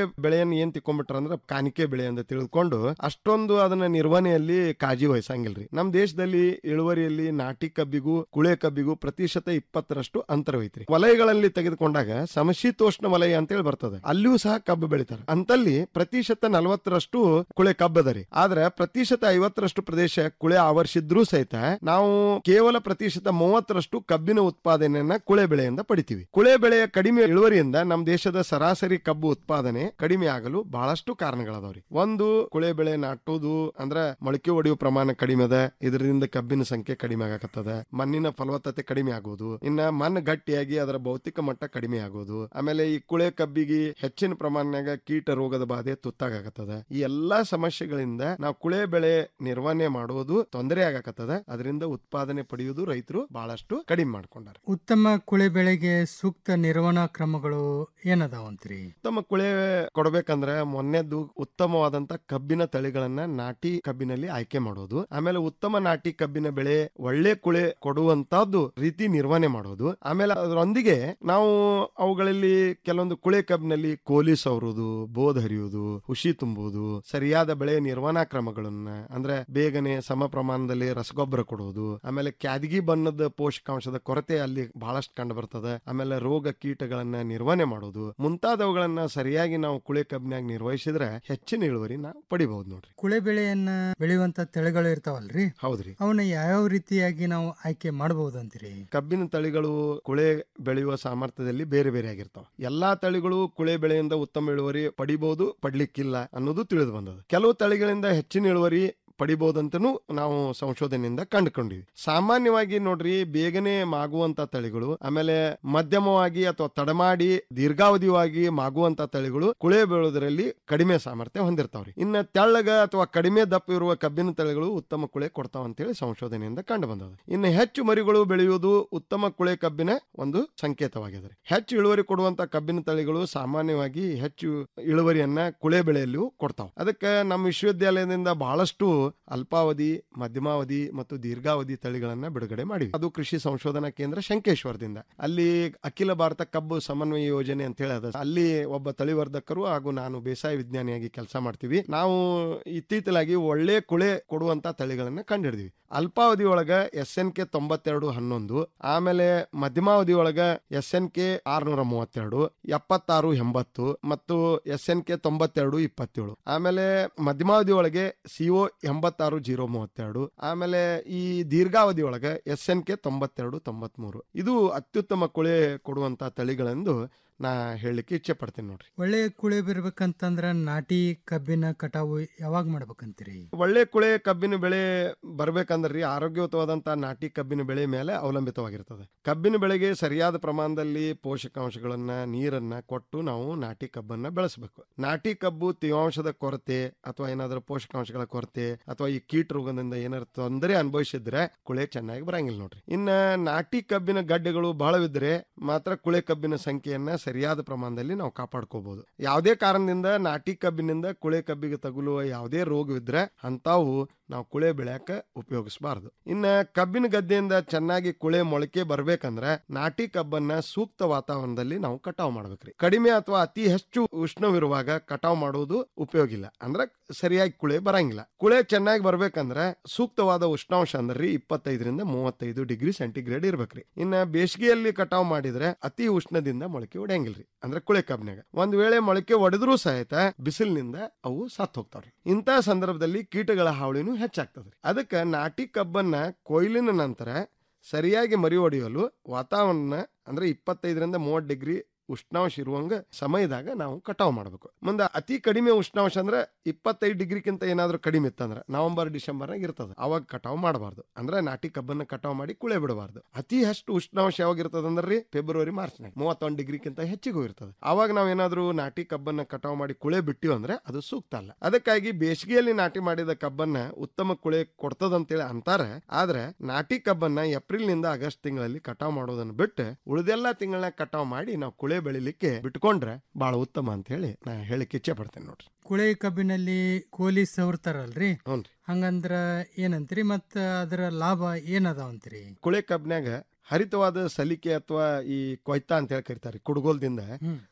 Speaker 29: ಬೆಳೆಯನ್ನು ಏನ್ ತಿಕ್ಕೊಂಡ್ಬಿಟ್ರ ಅಂದ್ರೆ ಕಾಣಿಕೆ ಬೆಳೆ ಅಂತ ತಿಳಿದುಕೊಂಡು ಅಷ್ಟೊಂದು ಅದನ್ನ ನಿರ್ವಹಣೆಯಲ್ಲಿ ಕಾಳಜಿ ವಹಿಸಂಗಿಲ್ರಿ ನಮ್ ದೇಶದಲ್ಲಿ ಇಳುವರಿಯಲ್ಲಿ ನಾಟಿ ಕಬ್ಬಿಗೂ ಕುಳೆ ಕಬ್ಬಿಗೂ ಪ್ರತಿಶತ ಇಪ್ಪತ್ತರಷ್ಟು ಅಂತರವೈತ್ರಿ ವಲಯಗಳಲ್ಲಿ ತೆಗೆದುಕೊಂಡಾಗ ಸಮಶೀತೋಷ್ಣ ವಲಯ ಅಂತೇಳಿ ಬರ್ತದೆ ಅಲ್ಲಿಯೂ ಸಹ ಕಬ್ಬು ಬೆಳಿತಾರೆ ಅಂತಲ್ಲಿ ಪ್ರತಿಶತ ನಲವತ್ತರಷ್ಟು ಕುಳೆ ಕಬ್ಬದ ರೀ ಆದ್ರೆ ಪ್ರತಿಶತ ಐವತ್ತರಷ್ಟು ಪ್ರದೇಶ ಕುಳೆ ಆವರಿಸಿದ್ರೂ ಸಹಿತ ನಾವು ಕೇವಲ ಪ್ರತಿಶತ ಮೂವತ್ತರಷ್ಟು ಕಬ್ಬಿನ ಉತ್ಪಾದನೆಯನ್ನ ಕುಳೆ ಬೆಳೆಯಿಂದ ಪಡಿತೀವಿ ಕುಳೆ ಬೆಳೆಯ ಕಡಿಮೆ ಇಳುವರಿಯಿಂದ ನಮ್ಮ ದೇಶದ ಸರಾಸರಿ ಕಬ್ಬು ಉತ್ಪಾದನೆ ಕಡಿಮೆ ಆಗಲು ಬಹಳಷ್ಟು ಕಾರಣಗಳದಾವ್ರಿ ಒಂದು ಕುಳೆ ಬೆಳೆ ನಾಟುವುದು ಅಂದ್ರ ಮೊಳಕೆ ಹೊಡೆಯುವ ಪ್ರಮಾಣ ಕಡಿಮೆ ಅದ ಇದರಿಂದ ಕಬ್ಬಿನ ಸಂಖ್ಯೆ ಕಡಿಮೆ ಆಗಕತ್ತದ ಮಣ್ಣಿನ ಫಲವತ್ತತೆ ಕಡಿಮೆ ಆಗೋದು ಇನ್ನ ಮಣ್ಣು ಗಟ್ಟಿಯಾಗಿ ಅದರ ಭೌತಿಕ ಮಟ್ಟ ಕಡಿಮೆ ಆಗೋದು ಆಮೇಲೆ ಈ ಕುಳೆ ಕಬ್ಬಿಗೆ ಹೆಚ್ಚಿನ ಪ್ರಮಾಣನಾಗ ಕೀಟ ರೋಗದ ಬಾಧೆ ತುತ್ತಾಗಕತ್ತದ ಈ ಎಲ್ಲಾ ಸಮಸ್ಯೆಗಳಿಂದ ನಾವು ಕುಳೆ ಬೆಳೆ ನಿರ್ವಹಣೆ ಮಾಡುವುದು ತೊಂದರೆ ಆಗಕತ್ತದ ಅದರಿಂದ ಉತ್ಪಾದನೆ ಪಡೆಯುವುದು ರೈತರು ಬಹಳಷ್ಟು ಕಡಿಮೆ ಮಾಡ್ಕೊಂಡಾರ
Speaker 28: ಉತ್ತಮ ಕುಳೆ ಬೆಳೆಗೆ ಸೂಕ್ತ ನಿರ್ವಹಣಾ ಕ್ರಮಗಳು ಏನದಾವಂತ್ರಿ
Speaker 29: ಉತ್ತಮ ಕುಳೆ ಕೊಡ್ಬೇಕಂದ್ರೆ ಮೊನ್ನೆದ್ದು ಉತ್ತಮವಾದಂತ ಕಬ್ಬಿನ ತಳಿಗಳನ್ನ ನಾಟಿ ಕಬ್ಬಿನಲ್ಲಿ ಆಯ್ಕೆ ಮಾಡೋದು ಆಮೇಲೆ ಉತ್ತಮ ನಾಟಿ ಕಬ್ಬಿನ ಬೆಳೆ ಒಳ್ಳೆ ಕುಳೆ ಕೊಡುವಂತದ್ದು ರೀತಿ ನಿರ್ವಹಣೆ ಮಾಡೋದು ಆಮೇಲೆ ಅದರೊಂದಿಗೆ ನಾವು ಅವುಗಳಲ್ಲಿ ಕೆಲವೊಂದು ಕುಳೆ ಕಬ್ಬಿನಲ್ಲಿ ಕೋಲಿ ಸವರುವುದು ಬೋದ್ ಹರಿಯುವುದು ಹುಷಿ ತುಂಬುವುದು ಸರಿಯಾದ ಬೆಳೆ ನಿರ್ವಹಣಾ ಕ್ರಮಗಳನ್ನ ಅಂದ್ರೆ ಬೇಗನೆ ಸಮ ಪ್ರಮಾಣದಲ್ಲಿ ರಸಗೊಬ್ಬರ ಕೊಡುವುದು ಆಮೇಲೆ ಕ್ಯಾದಗಿ ಬಣ್ಣದ ಪೋಷಕಾಂಶದ ಕೊರತೆ ಅಲ್ಲಿ ಬಹಳಷ್ಟು ಕಂಡು ಬರ್ತದೆ ಆಮೇಲೆ ರೋಗ ಕೀಟಗಳನ್ನ ನಿರ್ವಹಣೆ ಮಾಡೋದು ಮುಂತಾದವುಗಳನ್ನ ಸರಿಯಾಗಿ ನಾವು ಕುಳೆ ಕಬ್ಬಿನಾಗ ನಿರ್ವಹಿಸಿದ್ರೆ ಹೆಚ್ಚಿನ ಇಳುವರಿ ನಾವು ಪಡಿಬಹುದು ನೋಡ್ರಿ
Speaker 28: ಕುಳೆ ಬೆಳೆಯನ್ನ ಬೆಳೆಯುವಂತ ತಳಿಗಳು ಇರ್ತಾವಲ್ರಿ
Speaker 29: ಹೌದ್ರಿ
Speaker 28: ಅವನ್ನ ಯಾವ್ಯಾವ ರೀತಿಯಾಗಿ ನಾವು ಆಯ್ಕೆ ಮಾಡಬಹುದಂತೀರಿ
Speaker 29: ಕಬ್ಬಿನ ತಳಿಗಳು ಕುಳೆ ಬೆಳೆಯುವ ಸಾಮರ್ಥ್ಯದಲ್ಲಿ ಬೇರೆ ಬೇರೆ ಆಗಿರ್ತಾವ ಎಲ್ಲಾ ತಳಿಗಳು ಕುಳೆ ಬೆಳೆಯಿಂದ ಉತ್ತಮ ಇಳುವರಿ ಪಡಿಬಹುದು ಪಡ್ಲಿಕ್ಕಿಲ್ಲ ಅನ್ನೋದು ತಿಳಿದು ಬಂದದ ಕೆಲವು ತಳಿಗಳಿಂದ ಹೆಚ್ಚಿನ ಇಳುವರಿ ಪಡಿಬಹುದಂತನೂ ನಾವು ಸಂಶೋಧನೆಯಿಂದ ಕಂಡುಕೊಂಡಿವಿ ಸಾಮಾನ್ಯವಾಗಿ ನೋಡ್ರಿ ಬೇಗನೆ ಮಾಗುವಂತ ತಳಿಗಳು ಆಮೇಲೆ ಮಧ್ಯಮವಾಗಿ ಅಥವಾ ತಡಮಾಡಿ ದೀರ್ಘಾವಧಿಯಾಗಿ ಮಾಗುವಂತ ತಳಿಗಳು ಕುಳೆ ಬೆಳೆಯೋದ್ರಲ್ಲಿ ಕಡಿಮೆ ಸಾಮರ್ಥ್ಯ ಹೊಂದಿರ್ತಾವ್ರಿ ಇನ್ನ ತೆಳ್ಳಗ ಅಥವಾ ಕಡಿಮೆ ದಪ್ಪ ಇರುವ ಕಬ್ಬಿನ ತಳಿಗಳು ಉತ್ತಮ ಕುಳೆ ಕೊಡ್ತಾವ ಅಂತೇಳಿ ಸಂಶೋಧನೆಯಿಂದ ಕಂಡು ಬಂದದ ಇನ್ನು ಹೆಚ್ಚು ಮರಿಗಳು ಬೆಳೆಯುವುದು ಉತ್ತಮ ಕುಳೆ ಕಬ್ಬಿನ ಒಂದು ಸಂಕೇತವಾಗಿದೆ ಹೆಚ್ಚು ಇಳುವರಿ ಕೊಡುವಂತ ಕಬ್ಬಿನ ತಳಿಗಳು ಸಾಮಾನ್ಯವಾಗಿ ಹೆಚ್ಚು ಇಳುವರಿಯನ್ನ ಕುಳೆ ಬೆಳೆಯಲ್ಲೂ ಕೊಡ್ತಾವ ಅದಕ್ಕೆ ನಮ್ಮ ವಿಶ್ವವಿದ್ಯಾಲಯದಿಂದ ಬಹಳಷ್ಟು ಅಲ್ಪಾವಧಿ ಮಧ್ಯಮಾವಧಿ ಮತ್ತು ದೀರ್ಘಾವಧಿ ತಳಿಗಳನ್ನ ಬಿಡುಗಡೆ ಮಾಡಿವಿ ಅದು ಕೃಷಿ ಸಂಶೋಧನಾ ಕೇಂದ್ರ ಶಂಕೇಶ್ವರದಿಂದ ಅಲ್ಲಿ ಅಖಿಲ ಭಾರತ ಕಬ್ಬು ಸಮನ್ವಯ ಯೋಜನೆ ಅಂತ ಹೇಳಿ ಅದ ಅಲ್ಲಿ ಒಬ್ಬ ತಳಿವರ್ಧಕರು ಹಾಗೂ ನಾನು ಬೇಸಾಯ ವಿಜ್ಞಾನಿಯಾಗಿ ಕೆಲಸ ಮಾಡ್ತೀವಿ ನಾವು ಇತ್ತೀಚಲಾಗಿ ಒಳ್ಳೆ ಕುಳೆ ಕೊಡುವಂತ ತಳಿಗಳನ್ನ ಕಂಡುಹಿಡಿದ್ವಿ ಅಲ್ಪಾವಧಿ ಒಳಗ ಎಸ್ ಎನ್ ಕೆ ತೊಂಬತ್ತೆರಡು ಹನ್ನೊಂದು ಆಮೇಲೆ ಮಧ್ಯಮಾವಧಿ ಒಳಗ ಎಸ್ ಎನ್ ಕೆ ಆರ್ನೂರ ಮೂವತ್ತೆರಡು ಎಪ್ಪತ್ತಾರು ಎಂಬತ್ತು ಮತ್ತು ಎಸ್ ಎನ್ ಕೆ ತೊಂಬತ್ತೆರಡು ಇಪ್ಪತ್ತೇಳು ಆಮೇಲೆ ಮಧ್ಯಮಾವಧಿ ಒಳಗೆ ಸಿಒ ಎಂಬತ್ತಾರು ಜೀರೋ ಮೂವತ್ತೆರಡು ಆಮೇಲೆ ಈ ದೀರ್ಘಾವಧಿ ಒಳಗೆ ಎಸ್ ಎನ್ ಕೆ ತೊಂಬತ್ತೆರಡು ತೊಂಬತ್ಮೂರು ಇದು ಅತ್ಯುತ್ತಮ ಕುಳೆ ಕೊಡುವಂತ ತಳಿಗಳೆಂದು ನಾ ಹೇಳಲಿಕ್ಕೆ ಇಚ್ಛೆ ಪಡ್ತೀನಿ ನೋಡ್ರಿ
Speaker 28: ಒಳ್ಳೆ ಕುಳೆ ಬರ್ಬೇಕಂತಂದ್ರ ನಾಟಿ ಕಬ್ಬಿನ ಕಟಾವು ಯಾವಾಗ ಮಾಡ್ಬೇಕಂತೀರಿ
Speaker 29: ಒಳ್ಳೆ ಕುಳೆ ಕಬ್ಬಿನ ಬೆಳೆ ಬರ್ಬೇಕಂದ್ರಿ ಆರೋಗ್ಯಯುತವಾದಂತ ನಾಟಿ ಕಬ್ಬಿನ ಬೆಳೆ ಮೇಲೆ ಅವಲಂಬಿತವಾಗಿರ್ತದೆ ಕಬ್ಬಿನ ಬೆಳೆಗೆ ಸರಿಯಾದ ಪ್ರಮಾಣದಲ್ಲಿ ಪೋಷಕಾಂಶಗಳನ್ನ ನೀರನ್ನ ಕೊಟ್ಟು ನಾವು ನಾಟಿ ಕಬ್ಬನ್ನ ಬೆಳೆಸಬೇಕು ನಾಟಿ ಕಬ್ಬು ತೇವಾಂಶದ ಕೊರತೆ ಅಥವಾ ಏನಾದರೂ ಪೋಷಕಾಂಶಗಳ ಕೊರತೆ ಅಥವಾ ಈ ಕೀಟ ರೋಗದಿಂದ ಏನಾದ್ರು ತೊಂದರೆ ಅನುಭವಿಸಿದ್ರೆ ಕುಳೆ ಚೆನ್ನಾಗಿ ಬರಂಗಿಲ್ಲ ನೋಡ್ರಿ ಇನ್ನ ನಾಟಿ ಕಬ್ಬಿನ ಗಡ್ಡೆಗಳು ಬಹಳವಿದ್ರೆ ಮಾತ್ರ ಕುಳೆ ಕಬ್ಬಿನ ಸಂಖ್ಯೆಯನ್ನ ಸರಿಯಾದ ಪ್ರಮಾಣದಲ್ಲಿ ನಾವು ಕಾಪಾಡ್ಕೋಬಹುದು ಯಾವುದೇ ಕಾರಣದಿಂದ ನಾಟಿ ಕಬ್ಬಿನಿಂದ ಕುಳೆ ಕಬ್ಬಿಗೆ ತಗುಲುವ ಯಾವುದೇ ರೋಗವಿದ್ರೆ ಅಂತಾವು ನಾವು ಕುಳೆ ಬೆಳೆಯಕ ಉಪಯೋಗಿಸಬಾರದು ಇನ್ನ ಕಬ್ಬಿನ ಗದ್ದೆಯಿಂದ ಚೆನ್ನಾಗಿ ಕುಳೆ ಮೊಳಕೆ ಬರ್ಬೇಕಂದ್ರೆ ನಾಟಿ ಕಬ್ಬನ್ನ ಸೂಕ್ತ ವಾತಾವರಣದಲ್ಲಿ ನಾವು ಕಟಾವ್ ಮಾಡ್ಬೇಕ್ರಿ ಕಡಿಮೆ ಅಥವಾ ಅತಿ ಹೆಚ್ಚು ಉಷ್ಣವಿರುವಾಗ ಕಟಾವ್ ಮಾಡುವುದು ಉಪಯೋಗ ಇಲ್ಲ ಅಂದ್ರೆ ಸರಿಯಾಗಿ ಕುಳೆ ಬರಂಗಿಲ್ಲ ಕುಳೆ ಚೆನ್ನಾಗಿ ಬರ್ಬೇಕಂದ್ರೆ ಸೂಕ್ತವಾದ ಉಷ್ಣಾಂಶ ಅಂದ್ರಿ ಇಪ್ಪತ್ತೈದರಿಂದ ಮೂವತ್ತೈದು ಡಿಗ್ರಿ ಸೆಂಟಿಗ್ರೇಡ್ ಇರ್ಬೇಕ್ರಿ ಇನ್ನ ಬೇಸಿಗೆಯಲ್ಲಿ ಕಟಾವ್ ಮಾಡಿದ್ರೆ ಅತಿ ಉಷ್ಣದಿಂದ ಮೊಳಕೆ ಹೊಡೆಯಂಗಿಲ್ರಿ ಅಂದ್ರೆ ಕುಳೆ ಕಬ್ಬಿನಾಗ ಒಂದ್ ವೇಳೆ ಮೊಳಕೆ ಒಡೆದ್ರೂ ಸಹಿತ ಬಿಸಿಲಿನಿಂದ ಅವು ಸತ್ ಹೋಗ್ತಾವ್ರಿ ಇಂಥ ಸಂದರ್ಭದಲ್ಲಿ ಕೀಟಗಳ ಹಾವಳಿನೂ ಹೆಚ್ಚಾಗ್ತದ್ರಿ ಅದಕ್ಕೆ ನಾಟಿ ಕಬ್ಬನ್ನ ಕೊಯ್ಲಿನ ನಂತರ ಸರಿಯಾಗಿ ಮರಿ ಹೊಡೆಯಲು ವಾತಾವರಣ ಅಂದ್ರೆ ಇಪ್ಪತ್ತೈದರಿಂದ ಮೂವತ್ತು ಡಿಗ್ರಿ ಉಷ್ಣಾಂಶ ಇರುವಂಗ ಸಮಯದಾಗ ನಾವು ಕಟಾವ್ ಮಾಡಬೇಕು ಮುಂದೆ ಅತಿ ಕಡಿಮೆ ಉಷ್ಣಾಂಶ ಅಂದ್ರೆ ಇಪ್ಪತ್ತೈದು ಡಿಗ್ರಿಗಿಂತ ಏನಾದ್ರೂ ಕಡಿಮೆ ಇತ್ತಂದ್ರೆ ನವೆಂಬರ್ ಡಿಸೆಂಬರ್ನಾಗ ಇರ್ತದೆ ಅವಾಗ ಕಟಾವ್ ಮಾಡಬಾರ್ದು ಅಂದ್ರೆ ನಾಟಿ ಕಬ್ಬನ್ನ ಕಟಾವ್ ಮಾಡಿ ಕುಳೆ ಬಿಡಬಾರ್ದು ಅತಿ ಹೆಚ್ಚು ಉಷ್ಣಾಂಶ ಯಾವಾಗ ಇರ್ತದೆ ಅಂದ್ರೆ ಫೆಬ್ರವರಿ ಮಾರ್ಚ್ನಾಗ ಮೂವತ್ತೊಂದು ಡಿಗ್ರಿಗಿಂತ ಹೆಚ್ಚಿಗೂ ಇರ್ತದೆ ಅವಾಗ ನಾವ್ ಏನಾದ್ರೂ ನಾಟಿ ಕಬ್ಬನ್ನ ಕಟಾವ್ ಮಾಡಿ ಕುಳೆ ಬಿಟ್ಟಿವಿ ಅಂದ್ರೆ ಅದು ಸೂಕ್ತ ಅಲ್ಲ ಅದಕ್ಕಾಗಿ ಬೇಸಿಗೆಯಲ್ಲಿ ನಾಟಿ ಮಾಡಿದ ಕಬ್ಬನ್ನ ಉತ್ತಮ ಕುಳೆ ಕೊಡ್ತದಂತೇಳಿ ಅಂತಾರೆ ಆದ್ರೆ ನಾಟಿ ಕಬ್ಬನ್ನ ಏಪ್ರಿಲ್ ನಿಂದ ಆಗಸ್ಟ್ ತಿಂಗಳಲ್ಲಿ ಕಟಾವ್ ಮಾಡೋದನ್ನ ಬಿಟ್ಟು ಉಳಿದೆಲ್ಲ ತಿಂಗಳನ್ನ ಕಟಾವ್ ಮಾಡಿ ನಾವು ಕುಳೆ ಬೆಳಿಲಿಕ್ಕೆ ಬಿಟ್ಕೊಂಡ್ರೆ ಬಹಳ ಉತ್ತಮ ಅಂತ ಹೇಳಿ ನಾ ಹೇಳಿಕ್ಕೆ ಇಚ್ಛೆ ಪಡ್ತೇನೆ ನೋಡ್ರಿ
Speaker 28: ಕುಳೆ ಕಬ್ಬಿನಲ್ಲಿ ಕೋಲಿ ಸವರ್ತಾರಲ್ರಿ
Speaker 29: ಹ್ಞೂನ್ರಿ
Speaker 28: ಹಂಗಂದ್ರ ಏನಂತೀರಿ ಮತ್ತ ಅದರ ಲಾಭ ಏನದಾವಂತ್ರಿ
Speaker 29: ಕುಳೆ ಕಬ್ನ್ಯಾಗ ಹರಿತವಾದ ಸಲಿಕೆ ಅಥವಾ ಈ ಕೊಯ್ತಾ ಅಂತ ಹೇಳಿ ಕರಿತಾರೆ ಕುಡುಗೋಲ್ದಿಂದ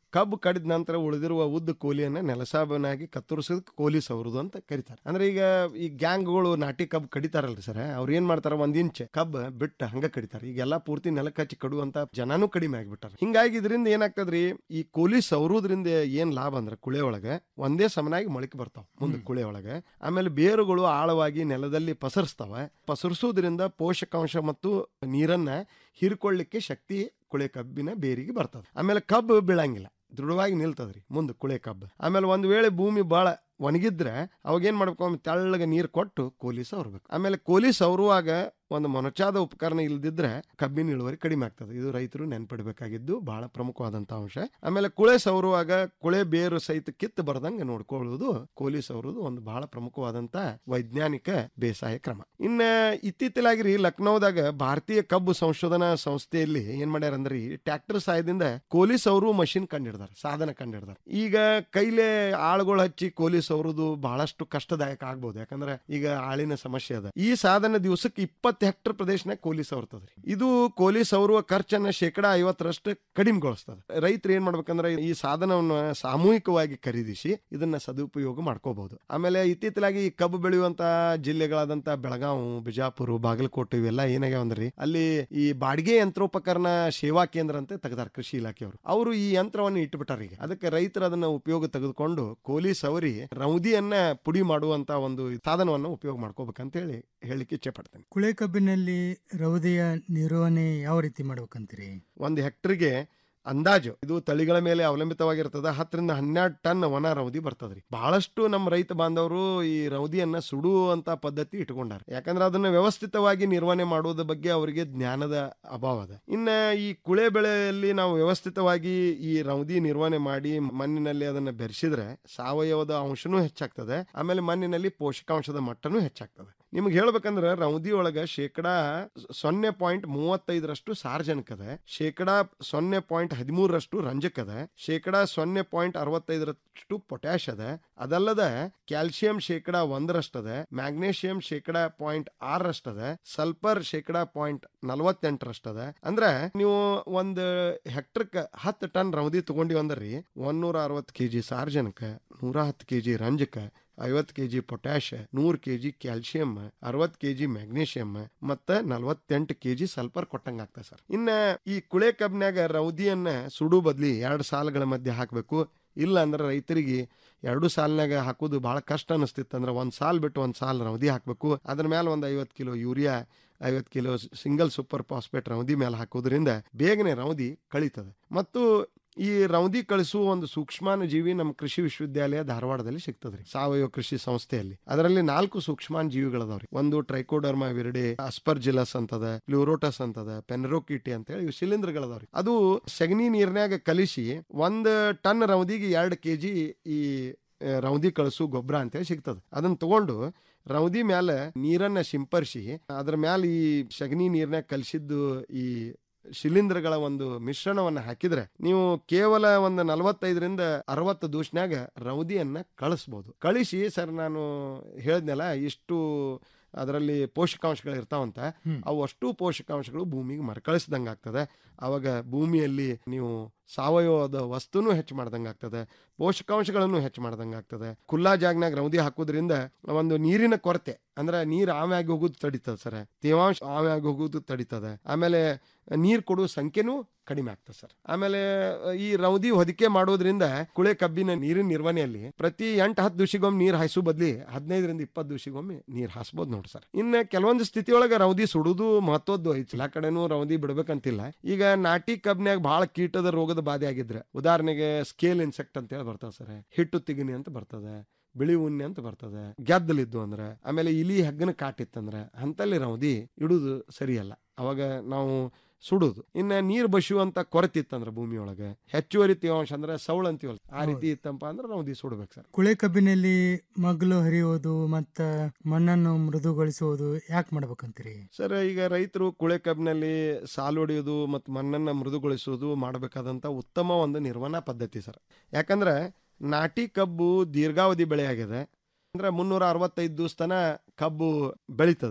Speaker 29: ಕಬ್ಬು ಕಡಿದ ನಂತರ ಉಳಿದಿರುವ ಉದ್ದ ಕೋಲಿಯನ್ನ ನೆಲಸಾಬನಾಗಿ ಕತ್ತರಿಸಿದ ಕೋಲಿ ಸವರುದು ಅಂತ ಕರೀತಾರೆ ಅಂದ್ರೆ ಈಗ ಈ ಗ್ಯಾಂಗ್ಗಳು ನಾಟಿ ಕಬ್ಬು ಕಡಿತಾರಲ್ರಿ ಸರ್ ಅವ್ರು ಏನ್ ಮಾಡ್ತಾರ ಒಂದ್ ಇಂಚ್ ಕಬ್ಬು ಬಿಟ್ಟು ಹಂಗ ಕಡಿತಾರೆ ಈಗೆಲ್ಲ ಪೂರ್ತಿ ನೆಲಕ್ಕೆ ಹಚ್ಚಿ ಕಡುವಂತ ಜನನೂ ಕಡಿಮೆ ಆಗ್ಬಿಟ್ಟಾರ ಹಿಂಗಾಗಿ ಇದರಿಂದ ಏನಾಗ್ತದ್ರಿ ಈ ಕೋಲಿ ಸವರುದ್ರಿಂದ ಏನ್ ಲಾಭ ಅಂದ್ರೆ ಕುಳೆ ಒಳಗೆ ಒಂದೇ ಸಮನಾಗಿ ಮೊಳಕೆ ಬರ್ತಾವ ಮುಂದೆ ಕುಳೆ ಒಳಗೆ ಆಮೇಲೆ ಬೇರುಗಳು ಆಳವಾಗಿ ನೆಲದಲ್ಲಿ ಪಸರಿಸ್ತಾವ ಪಸರಿಸೋದ್ರಿಂದ ಪೋಷಕಾಂಶ ಮತ್ತು ನೀರನ್ನ ಹೀರ್ಕೊಳ್ಳಿಕ್ಕೆ ಶಕ್ತಿ ಕುಳೆ ಕಬ್ಬಿನ ಬೇರಿಗೆ ಬರ್ತದೆ ಆಮೇಲೆ ಕಬ್ಬು ಬೀಳಂಗಿಲ್ಲ ದೃಢವಾಗಿ ನಿಲ್ತದ್ರಿ ಮುಂದೆ ಕುಳೆ ಕಬ್ಬು ಆಮೇಲೆ ಒಂದ್ ವೇಳೆ ಭೂಮಿ ಬಾಳ ಒಣಗಿದ್ರೆ ಅವಾಗ ಏನ್ ಮಾಡ್ಬೇಕು ಒಮ್ಮೆ ತೆಳ್ಳಗೆ ನೀರು ಕೊಟ್ಟು ಕೋಲಿ ಸವರ್ಬೇಕು ಆಮೇಲೆ ಕೋಲಿ ಸವರುವಾಗ ಒಂದು ಮೊನಚಾದ ಉಪಕರಣ ಇಲ್ದಿದ್ರೆ ಕಬ್ಬಿನ ಇಳುವರಿ ಕಡಿಮೆ ಆಗ್ತದೆ ಇದು ರೈತರು ನೆನ್ಪಿಡ್ಬೇಕಾಗಿದ್ದು ಬಹಳ ಪ್ರಮುಖವಾದಂತ ಅಂಶ ಆಮೇಲೆ ಕುಳೆ ಸವರುವಾಗ ಕುಳೆ ಬೇರು ಸಹಿತ ಕಿತ್ತು ಬರ್ದಂಗೆ ನೋಡ್ಕೊಳ್ಳುವುದು ಕೋಲಿ ಸವರುವುದು ಒಂದು ಬಹಳ ಪ್ರಮುಖವಾದಂತ ವೈಜ್ಞಾನಿಕ ಬೇಸಾಯ ಕ್ರಮ ಇನ್ನ ಇತ್ತೀಚಲಾಗಿರಿ ಲಕ್ನೋದಾಗ ಭಾರತೀಯ ಕಬ್ಬು ಸಂಶೋಧನಾ ಸಂಸ್ಥೆಯಲ್ಲಿ ಏನ್ ಮಾಡ್ಯಾರ ಅಂದ್ರೆ ಟ್ರ್ಯಾಕ್ಟರ್ ಸಹಾಯದಿಂದ ಕೋಲಿ ಸೌರು ಮಷಿನ್ ಕಂಡಿಡ್ದಾರ ಸಾಧನ ಕಂಡಿಡ್ದಾರ ಈಗ ಕೈಲೇ ಆಳುಗಳು ಹಚ್ಚಿ ಕೋಲಿ ಸೌರುದು ಬಹಳಷ್ಟು ಕಷ್ಟದಾಯಕ ಆಗ್ಬೋದು ಯಾಕಂದ್ರೆ ಈಗ ಆಳಿನ ಸಮಸ್ಯೆ ಅದ ಈ ಸಾಧನ ದಿವಸಕ್ಕೆ ಇಪ್ಪತ್ತು ಹೆಕ್ಟರ್ ಪ್ರದೇಶನ ಕೋಲಿ ಸವರ್ತದ್ರಿ ಇದು ಕೋಲಿ ಸೌರುವ ಖರ್ಚನ್ನ ಶೇಕಡ ಐವತ್ತರಷ್ಟು ಕಡಿಮೆಗೊಳಿಸ್ತದೆ ರೈತರು ಏನ್ ಮಾಡ್ಬೇಕಂದ್ರೆ ಈ ಸಾಧನವನ್ನು ಸಾಮೂಹಿಕವಾಗಿ ಖರೀದಿಸಿ ಇದನ್ನ ಸದುಪಯೋಗ ಮಾಡ್ಕೋಬಹುದು ಆಮೇಲೆ ಇತ್ತೀಚಲಾಗಿ ಈ ಕಬ್ಬು ಬೆಳೆಯುವಂತ ಜಿಲ್ಲೆಗಳಾದಂತ ಬೆಳಗಾವಿ ಬಿಜಾಪುರ ಬಾಗಲಕೋಟೆ ಇವೆಲ್ಲ ಏನಾಗ್ಯಾವ ಅಂದ್ರಿ ಅಲ್ಲಿ ಈ ಬಾಡಿಗೆ ಯಂತ್ರೋಪಕರಣ ಸೇವಾ ಕೇಂದ್ರ ಅಂತ ತೆಗೆದಾರ ಕೃಷಿ ಇಲಾಖೆಯವರು ಅವರು ಈ ಯಂತ್ರವನ್ನು ಇಟ್ಬಿಟ್ಟಾರ ಈಗ ಅದಕ್ಕೆ ರೈತರು ಅದನ್ನ ಉಪಯೋಗ ತೆಗೆದುಕೊಂಡು ಕೋಲಿ ಸವರಿ ರೌದಿಯನ್ನ ಪುಡಿ ಮಾಡುವಂತ ಒಂದು ಸಾಧನವನ್ನು ಉಪಯೋಗ ಮಾಡ್ಕೋಬೇಕಂತ ಹೇಳಿ ಹೇಳಿಕ್ಕೆ ಇಚ್ಛೆ ಪಡ್ತೇನೆ
Speaker 28: ಕುಳೆ ಕಬ್ಬಿನಲ್ಲಿ ರವದಿಯ ನಿರ್ವಹಣೆ ಯಾವ ರೀತಿ ಮಾಡ್ಬೇಕಂತೀರಿ
Speaker 29: ಒಂದು ಹೆಕ್ಟರ್ಗೆ ಅಂದಾಜು ಇದು ತಳಿಗಳ ಮೇಲೆ ಅವಲಂಬಿತವಾಗಿರ್ತದ ಹತ್ತರಿಂದ ಹನ್ನೆರಡು ಟನ್ ಒಣ ರೌದಿ ಬರ್ತದ್ರಿ ಬಹಳಷ್ಟು ನಮ್ಮ ರೈತ ಬಾಂಧವರು ಈ ರೌದಿಯನ್ನ ಸುಡುವಂತ ಪದ್ಧತಿ ಇಟ್ಕೊಂಡಾರ ಯಾಕಂದ್ರೆ ಅದನ್ನ ವ್ಯವಸ್ಥಿತವಾಗಿ ನಿರ್ವಹಣೆ ಮಾಡುವುದ ಬಗ್ಗೆ ಅವರಿಗೆ ಜ್ಞಾನದ ಅಭಾವ ಅದ ಇನ್ನ ಈ ಕುಳೆ ಬೆಳೆಯಲ್ಲಿ ನಾವು ವ್ಯವಸ್ಥಿತವಾಗಿ ಈ ರೌದಿ ನಿರ್ವಹಣೆ ಮಾಡಿ ಮಣ್ಣಿನಲ್ಲಿ ಅದನ್ನ ಬೆರೆಸಿದ್ರೆ ಸಾವಯವದ ಅಂಶನೂ ಹೆಚ್ಚಾಗ್ತದೆ ಆಮೇಲೆ ಮಣ್ಣಿನಲ್ಲಿ ಪೋಷಕಾಂಶದ ಮಟ್ಟನೂ ಹೆಚ್ಚಾಗ್ತದೆ ನಿಮ್ಗೆ ಹೇಳ್ಬೇಕಂದ್ರೆ ರೌದಿ ಒಳಗ ಶೇಕಡಾ ಸೊನ್ನೆ ಪಾಯಿಂಟ್ ಮೂವತ್ತೈದರಷ್ಟು ಸಾರ್ವಜನಿಕ ಅದ ಶೇಕಡಾ ಸೊನ್ನೆ ಪಾಯಿಂಟ್ ಹದಿಮೂರರಷ್ಟು ರಂಜಕ ಅದ ಶೇಕಡಾ ಸೊನ್ನೆ ಪಾಯಿಂಟ್ ಅರವತ್ತೈದರಷ್ಟು ಪೊಟ್ಯಾಶ್ ಅದ ಅದಲ್ಲದ ಕ್ಯಾಲ್ಸಿಯಂ ಶೇಕಡಾ ಒಂದರಷ್ಟದ ಮ್ಯಾಗ್ನೇಷಿಯಂ ಶೇಕಡಾ ಪಾಯಿಂಟ್ ಆರರಷ್ಟದ ಸಲ್ಫರ್ ಶೇಕಡಾ ಪಾಯಿಂಟ್ ನಲವತ್ತೆಂಟರಷ್ಟದ ಅಂದ್ರೆ ನೀವು ಒಂದು ಹೆಕ್ಟರ್ಕ್ ಹತ್ತು ಟನ್ ರೌದಿ ತಗೊಂಡಿವಿ ಅಂದ್ರಿ ಒಂದೂರ ಅರವತ್ತು ಕೆಜಿ ಸಾರ್ವಜನಿಕ ನೂರ ಹತ್ತು ಕೆಜಿ ರಂಜಕ ಐವತ್ತು ಕೆ ಜಿ ಪೊಟ್ಯಾಶ್ ನೂರು ಕೆ ಜಿ ಕ್ಯಾಲ್ಸಿಯಂ ಅರವತ್ತು ಕೆ ಜಿ ಮ್ಯಾಗ್ನೇಷಿಯಂ ಮತ್ತು ನಲವತ್ತೆಂಟು ಕೆ ಜಿ ಸಲ್ಫರ್ ಕೊಟ್ಟಂಗೆ ಆಗ್ತದೆ ಸರ್ ಇನ್ನು ಈ ಕುಳೆ ಕಬ್ನ್ಯಾಗ ರೌದಿಯನ್ನ ಸುಡು ಬದ್ಲಿ ಎರಡು ಸಾಲುಗಳ ಮಧ್ಯೆ ಹಾಕಬೇಕು ಇಲ್ಲ ಅಂದ್ರೆ ರೈತರಿಗೆ ಎರಡು ಸಾಲಿನಾಗ ಹಾಕೋದು ಭಾಳ ಕಷ್ಟ ಅನಿಸ್ತಿತ್ತು ಅಂದ್ರೆ ಒಂದು ಸಾಲ್ ಬಿಟ್ಟು ಒಂದು ಸಾಲ್ ರೌದಿ ಹಾಕಬೇಕು ಅದ್ರ ಮೇಲೆ ಒಂದು ಐವತ್ತು ಕಿಲೋ ಯೂರಿಯಾ ಐವತ್ತು ಕಿಲೋ ಸಿಂಗಲ್ ಸೂಪರ್ ಫಾಸ್ಫೇಟ್ ರೌದಿ ಮೇಲೆ ಹಾಕೋದ್ರಿಂದ ಬೇಗನೆ ರೌದಿ ಕಳೀತದೆ ಮತ್ತು ಈ ರೌದಿ ಕಳಿಸುವ ಒಂದು ಸೂಕ್ಷ್ಮಾಣು ಜೀವಿ ನಮ್ಮ ಕೃಷಿ ವಿಶ್ವವಿದ್ಯಾಲಯ ಧಾರವಾಡದಲ್ಲಿ ಸಿಗ್ತದ್ರಿ ಸಾವಯವ ಕೃಷಿ ಸಂಸ್ಥೆಯಲ್ಲಿ ಅದರಲ್ಲಿ ನಾಲ್ಕು ಸೂಕ್ಷ್ಮಾಣು ಜೀವಿಗಳದಾವ್ರಿ ಒಂದು ಟ್ರೈಕೋಡರ್ಮಾ ವಿರಡೆ ಅಸ್ಪರ್ಜಿಲಸ್ ಅಂತದ ಪ್ಲೂರೋಟಸ್ ಅಂತದ ಪೆನ್ರೋಕಿಟಿ ಅಂತ ಹೇಳಿ ಇವು ಶಿಲೀಂಧ್ರಗಳದಾವ್ರಿ ಅದು ಸಗಣಿ ನೀರ್ನ್ಯಾಗ ಕಲಿಸಿ ಒಂದ್ ಟನ್ ರೌದಿಗೆ ಎರಡು ಕೆಜಿ ಈ ಆ, ರೌದಿ ಕಳಿಸು ಗೊಬ್ಬರ ಅಂತೇಳಿ ಸಿಗ್ತದೆ ಅದನ್ನ ತಗೊಂಡು ರೌದಿ ಮ್ಯಾಲ ನೀರನ್ನ ಸಿಂಪರಿಸಿ ಅದ್ರ ಮ್ಯಾಲ ಈ ಸಗಣಿ ನೀರ್ನ್ಯಾಗ ಕಲಿಸಿದ್ದು ಈ ಶಿಲೀಂಧ್ರಗಳ ಒಂದು ಮಿಶ್ರಣವನ್ನ ಹಾಕಿದ್ರೆ ನೀವು ಕೇವಲ ಒಂದು ನಲವತ್ತೈದರಿಂದ ಅರವತ್ತು ದೂಷ್ನ್ಯಾಗ ರೌದಿಯನ್ನ ಕಳಿಸ್ಬೋದು ಕಳಿಸಿ ಸರ್ ನಾನು ಹೇಳಿದ್ನಲ್ಲ ಇಷ್ಟು ಅದರಲ್ಲಿ ಪೋಷಕಾಂಶಗಳು ಇರ್ತಾವಂತ ಅವು ಅಷ್ಟು ಪೋಷಕಾಂಶಗಳು ಭೂಮಿಗೆ ಮರುಕಳಿಸ್ದಂಗೆ ಆಗ್ತದೆ ಅವಾಗ ಭೂಮಿಯಲ್ಲಿ ನೀವು ಸಾವಯವದ ವಸ್ತುನೂ ಹೆಚ್ಚು ಮಾಡ್ದಂಗೆ ಆಗ್ತದೆ ಪೋಷಕಾಂಶಗಳನ್ನು ಹೆಚ್ಚು ಮಾಡ್ದಂಗೆ ಆಗ್ತದೆ ಖುಲ್ಲಾ ಜಾಗ್ನಾಗ ರೌದಿ ಹಾಕೋದ್ರಿಂದ ಒಂದು ನೀರಿನ ಕೊರತೆ ಅಂದ್ರೆ ನೀರು ಆಮೆ ಆಗಿ ಹೋಗೋದು ತಡೀತದೆ ಸರ್ ತೇವಾಂಶ ಆಮೆ ಆಗಿ ಹೋಗೋದು ತಡೀತದೆ ಆಮೇಲೆ ನೀರು ಕೊಡುವ ಸಂಖ್ಯೆನೂ ಕಡಿಮೆ ಆಗ್ತದೆ ಸರ್ ಆಮೇಲೆ ಈ ರೌದಿ ಹೊದಿಕೆ ಮಾಡೋದ್ರಿಂದ ಕುಳೆ ಕಬ್ಬಿನ ನೀರಿನ ನಿರ್ವಹಣೆಯಲ್ಲಿ ಪ್ರತಿ ಎಂಟು ಹತ್ತು ದಿವಸಿಗೊಮ್ಮೆ ನೀರು ಹಾಯಿಸೋ ಬದ್ಲಿ ಹದಿನೈದರಿಂದ ಇಪ್ಪತ್ತು ದಿವಸಿಗೊಮ್ಮೆ ನೀರು ಹಾಸ್ಬೋದು ನೋಡಿ ಸರ್ ಇನ್ನು ಕೆಲವೊಂದು ಸ್ಥಿತಿಯೊಳಗೆ ರೌದಿ ಸುಡುದು ಮಹತ್ವದ್ದು ಐತಿ ಎಲ್ಲಾ ಕಡೆನೂ ರೌದಿ ಬಿಡ್ಬೇಕಂತಿಲ್ಲ ಈಗ ನಾಟಿ ಕಬ್ನ್ಯಾಗ ಬಹಳ ಕೀಟದ ರೋಗದ ಬಾಧೆ ಆಗಿದ್ರೆ ಉದಾಹರಣೆಗೆ ಸ್ಕೇಲ್ ಇನ್ಸೆಕ್ಟ್ ಅಂತ ಹೇಳಿ ಬರ್ತದೆ ಸರ್ ಹಿಟ್ಟು ತಿಗಿನಿ ಅಂತ ಬರ್ತದೆ ಬಿಳಿ ಉಣ್ಣೆ ಅಂತ ಬರ್ತದೆ ಗೆದ್ದಲಿದ್ದು ಅಂದ್ರೆ ಆಮೇಲೆ ಇಲಿ ಹಗ್ಗನ ಕಾಟಿತ್ತಂದ್ರೆ ಅಂತಲ್ಲಿ ರೌದಿ ಇಡುದು ಸರಿಯಲ್ಲ ಅವಾಗ ನಾವು ಸುಡುದು ಇನ್ನ ನೀರ್ ಬಸಿಯುವಂತ ಕೊರತೆ ಇತ್ತಂದ್ರೆ ಭೂಮಿಯೊಳಗೆ ಹೆಚ್ಚುವರಿ ತೇವಾಂಶ ಅಂದ್ರೆ ಸೌಳ ಅಂತೀವಲ್ಲ ಆ ರೀತಿ ಇತ್ತಂಪ ಅಂದ್ರೆ ರೌದಿ ಸುಡ್ಬೇಕು ಸರ್
Speaker 28: ಕುಳೆ ಕಬ್ಬಿನಲ್ಲಿ ಮಗ್ಲು ಹರಿಯೋದು ಮತ್ತ ಮಣ್ಣನ್ನು ಮೃದುಗೊಳಿಸುವುದು ಯಾಕೆ ಮಾಡ್ಬೇಕಂತೀರಿ
Speaker 29: ಸರ್ ಈಗ ರೈತರು ಕುಳೆ ಕಬ್ಬಿನಲ್ಲಿ ಸಾಲು ಹೊಡೆಯೋದು ಮತ್ತು ಮಣ್ಣನ್ನು ಮೃದುಗೊಳಿಸೋದು ಮಾಡಬೇಕಾದಂಥ ಉತ್ತಮ ಒಂದು ನಿರ್ವಹಣಾ ಪದ್ಧತಿ ಸರ್ ಯಾಕಂದ್ರೆ ನಾಟಿ ಕಬ್ಬು ದೀರ್ಘಾವಧಿ ಬೆಳೆ ಆಗಿದೆ ಅಂದ್ರೆ ಮುನ್ನೂರ ಅರವತ್ತೈದು ದಿವಸ ತನ ಕಬ್ಬು ಬೆಳೀತದೆ